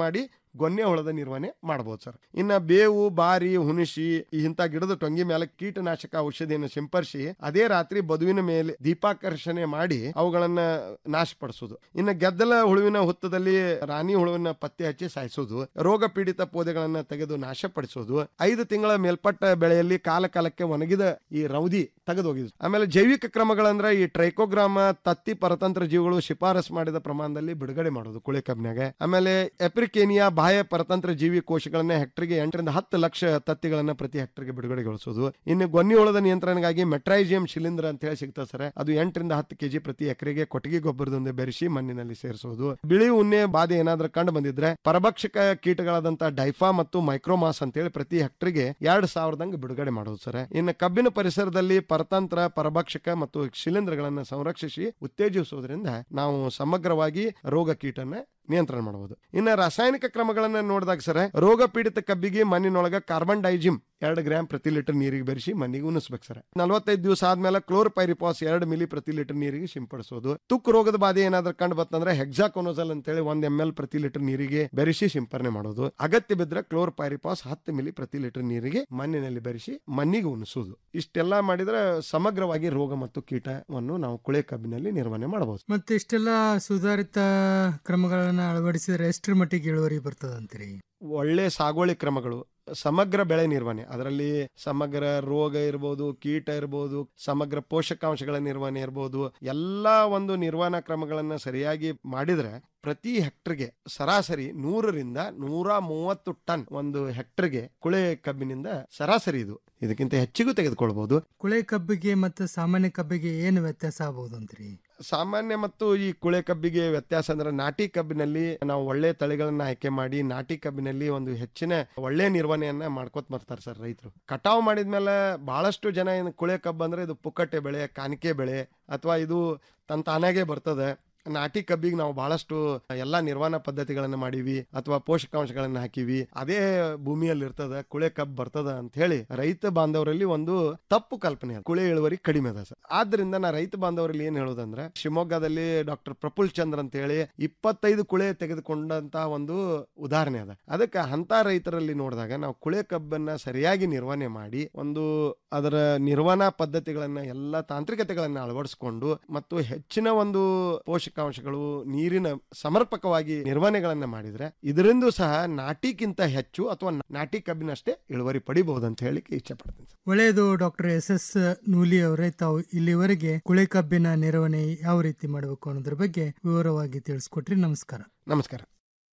Speaker 29: ಗೊನ್ನೆ ಹುಳದ ನಿರ್ವಹಣೆ ಮಾಡಬಹುದು ಸರ್ ಇನ್ನ ಬೇವು ಬಾರಿ ಹುಣಸಿ ಇಂಥ ಗಿಡದ ಟೊಂಗಿ ಮೇಲೆ ಕೀಟನಾಶಕ ಔಷಧಿಯನ್ನು ಸಿಂಪರಿಸಿ ಅದೇ ರಾತ್ರಿ ಬದುವಿನ ಮೇಲೆ ದೀಪಾಕರ್ಷಣೆ ಮಾಡಿ ಅವುಗಳನ್ನ ನಾಶಪಡಿಸೋದು ಇನ್ನು ಗೆದ್ದಲ ಹುಳುವಿನ ಹುತ್ತದಲ್ಲಿ ರಾಣಿ ಹುಳುವಿನ ಪತ್ತೆ ಹಚ್ಚಿ ಸಾಯಿಸೋದು ರೋಗ ಪೀಡಿತ ಪೋದೆಗಳನ್ನ ತೆಗೆದು ನಾಶಪಡಿಸೋದು ಐದು ತಿಂಗಳ ಮೇಲ್ಪಟ್ಟ ಬೆಳೆಯಲ್ಲಿ ಕಾಲ ಕಾಲಕ್ಕೆ ಒಣಗಿದ ಈ ರೌದಿ ತೆಗೆದು ಹೋಗಿದ್ದು ಆಮೇಲೆ ಜೈವಿಕ ಕ್ರಮಗಳಂದ್ರೆ ಈ ಟ್ರೈಕೋಗ್ರಾಮ ತತ್ತಿ ಪರತಂತ್ರ ಜೀವಿಗಳು ಶಿಫಾರಸ್ ಮಾಡಿದ ಪ್ರಮಾಣದಲ್ಲಿ ಬಿಡುಗಡೆ ಮಾಡೋದು ಕುಳಿ ಕಬ್ಬಿನಾಗ ಆಮೇಲೆ ಎಪ್ರಿಕೇನಿಯಾ ಬಾಹ್ಯ ಪರತಂತ್ರ ಜೀವಿ ಕೋಶಗಳನ್ನ ಹೆಕ್ಟರ್ಗೆ ಎಂಟರಿಂದ ಹತ್ತು ಲಕ್ಷ ತತ್ತಿಗಳನ್ನ ಪ್ರತಿ ಹೆಕ್ಟರ್ಗೆ ಬಿಡುಗಡೆಗೊಳಿಸೋದು ಇನ್ನು ಗೊನ್ನಿ ಹುಳದ ನಿಯಂತ್ರಣಗಾಗಿ ಮೆಟ್ರೈಜಿಯಂ ಶಿಲಿಂದ್ರ ಅಂತ ಹೇಳಿ ಸಿಗ್ತದೆ ಸರ್ ಅದು ಎಂಟರಿಂದ ಹತ್ತು ಕೆಜಿ ಪ್ರತಿ ಎಕರೆಗೆ ಕೊಟ್ಟಿಗೆ ಗೊಬ್ಬರದೊಂದಿಗೆ ಬೆರೆಸಿ ಮಣ್ಣಿನಲ್ಲಿ ಸೇರಿಸೋದು ಬಿಳಿ ಉಣ್ಣೆ ಬಾಧೆ ಏನಾದ್ರೂ ಕಂಡು ಬಂದಿದ್ರೆ ಪರಭಕ್ಷಕ ಕೀಟಗಳಾದಂತ ಡೈಫಾ ಮತ್ತು ಮೈಕ್ರೋಮಾಸ್ ಅಂತೇಳಿ ಪ್ರತಿ ಹೆಕ್ಟರ್ಗೆ ಎರಡ್ ಸಾವಿರದಂಗ ಬಿಡುಗಡೆ ಮಾಡೋದು ಸರ್ ಇನ್ನು ಕಬ್ಬಿನ ಪರಿಸರದಲ್ಲಿ ಪರತಂತ್ರ ಪರಭಕ್ಷಕ ಮತ್ತು ಶಿಲೀಂಧ್ರಗಳನ್ನ ಸಂರಕ್ಷಿಸಿ ಉತ್ತೇಜಿಸುವುದರಿಂದ ನಾವು ಸಮಗ್ರವಾಗಿ ರೋಗ ಕೀಟನ ನಿಯಂತ್ರಣ ಮಾಡಬಹುದು ಇನ್ನು ರಾಸಾಯನಿಕ ಕ್ರಮಗಳನ್ನ ನೋಡಿದಾಗ ಸರ್ ರೋಗ ಪೀಡಿತ ಕಬ್ಬಿಗೆ ಮಣ್ಣಿನೊಳಗ ಕಾರ್ಬನ್ ಡೈಜಿಮ್ ಎರಡು ಗ್ರಾಮ್ ಪ್ರತಿ ಲೀಟರ್ ನೀರಿಗೆ ಬೆರೆಸಿ ಮಣ್ಣಿಗೆ ಉಣಿಸ್ಬೇಕು ಸರ್ ನಲವತ್ತೈದು ದಿವಸ ಆದ್ಮೇಲೆ ಕ್ಲೋರ್ಪೈರಿಪಾಸ್ ಎರಡು ಮಿಲಿ ಪ್ರತಿ ಲೀಟರ್ ನೀರಿಗೆ ಸಿಂಪಡಿಸೋದು ತುಕ್ಕು ರೋಗದ ಬಾಧೆ ಏನಾದ್ರೂ ಕಂಡು ಬರ್ತಂದ್ರೆ ಹೆಕ್ಸಾಕೋನೋಸಲ್ ಅಂತೇಳಿ ಒಂದ್ ಎಂ ಎಲ್ ಪ್ರತಿ ಲೀಟರ್ ನೀರಿಗೆ ಬೆರೆಸಿ ಸಿಂಪರಣೆ ಮಾಡೋದು ಅಗತ್ಯ ಬಿದ್ರೆ ಕ್ಲೋರ್ಪೈರಿಪಾಸ್ ಹತ್ತು ಮಿಲಿ ಪ್ರತಿ ಲೀಟರ್ ನೀರಿಗೆ ಮಣ್ಣಿನಲ್ಲಿ ಬೆರೆಸಿ ಮಣ್ಣಿಗೆ ಉಣಿಸೋದು ಇಷ್ಟೆಲ್ಲ ಮಾಡಿದ್ರೆ ಸಮಗ್ರವಾಗಿ ರೋಗ ಮತ್ತು ಕೀಟವನ್ನು ನಾವು ಕುಳೆ ಕಬ್ಬಿನಲ್ಲಿ ನಿರ್ವಹಣೆ ಮಾಡಬಹುದು
Speaker 28: ಮತ್ತೆ ಇಷ್ಟೆಲ್ಲ ಸುಧಾರಿತ ಕ್ರಮಗಳನ್ನ ಅಳವಡಿಸಿದ್ರೆ ಎಷ್ಟರ ಮಟ್ಟಿಗೆ ಇಳುವರಿ ಬರ್ತದಂತೀರಿ
Speaker 29: ಒಳ್ಳೆ ಸಾಗುವಳಿ ಕ್ರಮಗಳು ಸಮಗ್ರ ಬೆಳೆ ನಿರ್ವಹಣೆ ಅದರಲ್ಲಿ ಸಮಗ್ರ ರೋಗ ಇರ್ಬೋದು ಕೀಟ ಇರ್ಬೋದು ಸಮಗ್ರ ಪೋಷಕಾಂಶಗಳ ನಿರ್ವಹಣೆ ಇರ್ಬೋದು ಎಲ್ಲಾ ಒಂದು ನಿರ್ವಹಣಾ ಕ್ರಮಗಳನ್ನ ಸರಿಯಾಗಿ ಮಾಡಿದ್ರೆ ಪ್ರತಿ ಹೆಕ್ಟರ್ಗೆ ಸರಾಸರಿ ನೂರರಿಂದ ನೂರ ಮೂವತ್ತು ಟನ್ ಒಂದು ಹೆಕ್ಟರ್ಗೆ ಕುಳೆ ಕಬ್ಬಿನಿಂದ ಸರಾಸರಿ ಇದು ಇದಕ್ಕಿಂತ ಹೆಚ್ಚಿಗೂ ತೆಗೆದುಕೊಳ್ಬಹುದು
Speaker 28: ಕುಳೆ ಕಬ್ಬಿಗೆ ಮತ್ತು ಸಾಮಾನ್ಯ ಕಬ್ಬಿಗೆ ಏನು ವ್ಯತ್ಯಾಸ ಆಗ್ಬೋದು ಅಂತೀರಿ
Speaker 29: ಸಾಮಾನ್ಯ ಮತ್ತು ಈ ಕುಳೆ ಕಬ್ಬಿಗೆ ವ್ಯತ್ಯಾಸ ಅಂದ್ರೆ ನಾಟಿ ಕಬ್ಬಿನಲ್ಲಿ ನಾವು ಒಳ್ಳೆ ತಳಿಗಳನ್ನ ಆಯ್ಕೆ ಮಾಡಿ ನಾಟಿ ಕಬ್ಬಿನಲ್ಲಿ ಒಂದು ಹೆಚ್ಚಿನ ಒಳ್ಳೆ ನಿರ್ವಹಣೆಯನ್ನ ಮಾಡ್ಕೋತ ಬರ್ತಾರೆ ಸರ್ ರೈತರು ಕಟಾವು ಮಾಡಿದ್ಮೇಲೆ ಬಹಳಷ್ಟು ಜನ ಏನು ಕುಳೆ ಕಬ್ಬು ಅಂದ್ರೆ ಇದು ಪುಕ್ಕಟ್ಟೆ ಬೆಳೆ ಕಾಣಿಕೆ ಬೆಳೆ ಅಥವಾ ಇದು ತನ್ನ ತಾನಾಗೆ ಬರ್ತದೆ ನಾಟಿ ಕಬ್ಬಿಗೆ ನಾವು ಬಹಳಷ್ಟು ಎಲ್ಲಾ ನಿರ್ವಹಣಾ ಪದ್ಧತಿಗಳನ್ನ ಮಾಡೀವಿ ಅಥವಾ ಪೋಷಕಾಂಶಗಳನ್ನ ಹಾಕಿವಿ ಅದೇ ಭೂಮಿಯಲ್ಲಿ ಇರ್ತದ ಕುಳೆ ಕಬ್ಬು ಬರ್ತದ ಅಂತ ಹೇಳಿ ರೈತ ಬಾಂಧವರಲ್ಲಿ ಒಂದು ತಪ್ಪು ಕಲ್ಪನೆ ಅದ ಕುಳೆ ಇಳುವರಿ ಕಡಿಮೆ ಅದ ಸರ್ ಆದ್ರಿಂದ ನಾ ರೈತ ಬಾಂಧವರಲ್ಲಿ ಏನ್ ಹೇಳೋದಂದ್ರೆ ಶಿವಮೊಗ್ಗದಲ್ಲಿ ಡಾಕ್ಟರ್ ಪ್ರಫುಲ್ ಚಂದ್ರ ಅಂತ ಹೇಳಿ ಇಪ್ಪತ್ತೈದು ಕುಳೆ ತೆಗೆದುಕೊಂಡಂತ ಒಂದು ಉದಾಹರಣೆ ಅದ ಅದಕ್ಕೆ ಅಂತ ರೈತರಲ್ಲಿ ನೋಡಿದಾಗ ನಾವು ಕುಳೆ ಕಬ್ಬನ್ನ ಸರಿಯಾಗಿ ನಿರ್ವಹಣೆ ಮಾಡಿ ಒಂದು ಅದರ ನಿರ್ವಹಣಾ ಪದ್ಧತಿಗಳನ್ನ ಎಲ್ಲ ತಾಂತ್ರಿಕತೆಗಳನ್ನ ಅಳವಡಿಸಿಕೊಂಡು ಮತ್ತು ಹೆಚ್ಚಿನ ಒಂದು ಪೋಷಕಾಂಶಗಳು ನೀರಿನ ಸಮರ್ಪಕವಾಗಿ ನಿರ್ವಹಣೆಗಳನ್ನ ಮಾಡಿದ್ರೆ ಇದರಿಂದ ಸಹ ನಾಟಿಗಿಂತ ಹೆಚ್ಚು ಅಥವಾ ನಾಟಿ ಕಬ್ಬಿನಷ್ಟೇ ಇಳುವರಿ ಪಡಿಬಹುದು ಅಂತ ಹೇಳಿಕ್ಕೆ ಇಚ್ಛೆ ಪಡ್ತೀನಿ
Speaker 28: ಒಳ್ಳೆಯದು ಡಾಕ್ಟರ್ ಎಸ್ ಎಸ್ ನೂಲಿ ಅವರೇ ತಾವು ಇಲ್ಲಿವರೆಗೆ ಕುಳೆ ಕಬ್ಬಿನ ನಿರ್ವಹಣೆ ಯಾವ ರೀತಿ ಮಾಡಬೇಕು ಅನ್ನೋದ್ರ ಬಗ್ಗೆ ವಿವರವಾಗಿ ತಿಳಿಸ್ಕೊಟ್ರಿ ನಮಸ್ಕಾರ
Speaker 29: ನಮಸ್ಕಾರ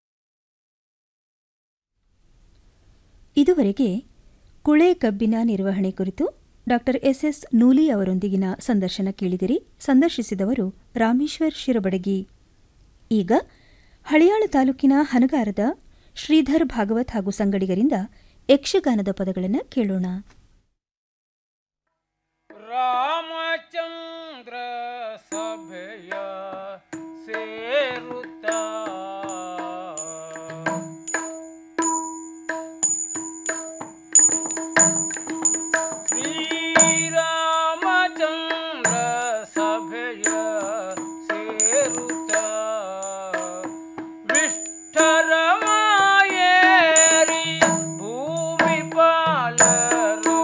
Speaker 4: ಇದುವರೆಗೆ ಕುಳೆ ಕಬ್ಬಿನ ನಿರ್ವಹಣೆ ಕುರಿತು ಡಾಕ್ಟರ್ ಎಸ್ ಎಸ್ ನೂಲಿ ಅವರೊಂದಿಗಿನ ಸಂದರ್ಶನ ಕೇಳಿದಿರಿ ಸಂದರ್ಶಿಸಿದವರು ರಾಮೇಶ್ವರ್ ಶಿರಬಡಗಿ ಈಗ ಹಳಿಯಾಳ ತಾಲೂಕಿನ ಹನಗಾರದ ಶ್ರೀಧರ್ ಭಾಗವತ್ ಹಾಗೂ ಸಂಗಡಿಗರಿಂದ ಯಕ್ಷಗಾನದ ಪದಗಳನ್ನು ಕೇಳೋಣ
Speaker 1: ರಾಮಚಂದ್ರ ಸಭೆಯ ಸೇರುತ್ತ ಶ್ರೀರಾಮಚಂದ್ರ ಸಭೆಯ ಸೇರುತ್ತ ವಿಷ್ಠರ ಮಾಯೇರಿ ಭೂಮಿ ಪಾಲರು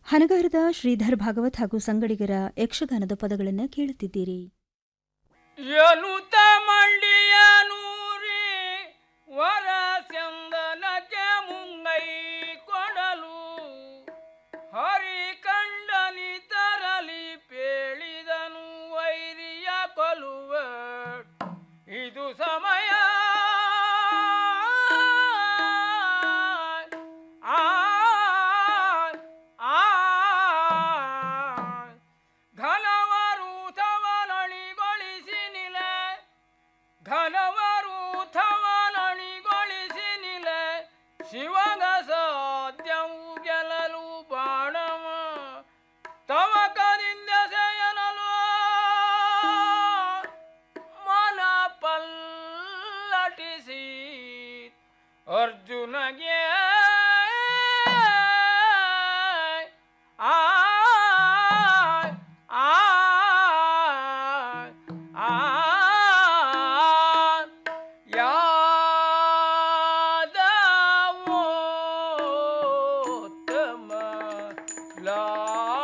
Speaker 4: ಹನಗಾರದ ಶ್ರೀಧರ್ ಭಾಗವತ್ ಹಾಗೂ ಸಂಗಡಿಗರ ಯಕ್ಷಗಾನದ ಪದಗಳನ್ನು ಕೇಳುತ್ತಿದ್ದೀರಿ
Speaker 1: ಎನುತ ಮಂಡಿಯ ನೂರಿ ವರ ಚಂದನಕ್ಕೆ ಮುಂಗೈ ಕೊಡಲು ಹರಿ ಕಂಡನಿ ತರಲಿ ಪೇಳಿದನು ವೈರಿಯ ಕೊಲುವ ಇದು ಸಮಯ ಆ ಆ ಘನವರು ಥವನಣಿಗೊಳಿಸಿ ನಿಲೆ ಘನವರು ಥವನಣಿಗೊಳಿಸಿ ನಿಲೆ ಶಿವಗ ಸಾಧ್ಯವು ಗೆಲ್ಲಲು ಬಾಣವ ತವಕದಿಂದ ಸೆಯನಲು ಮನ ಪಲ್ಲಟಿಸಿ ಅರ್ಜುನಗೆ ಆ ಆ ಆ ಯಾದವೋತ್ತಮ ಲಾ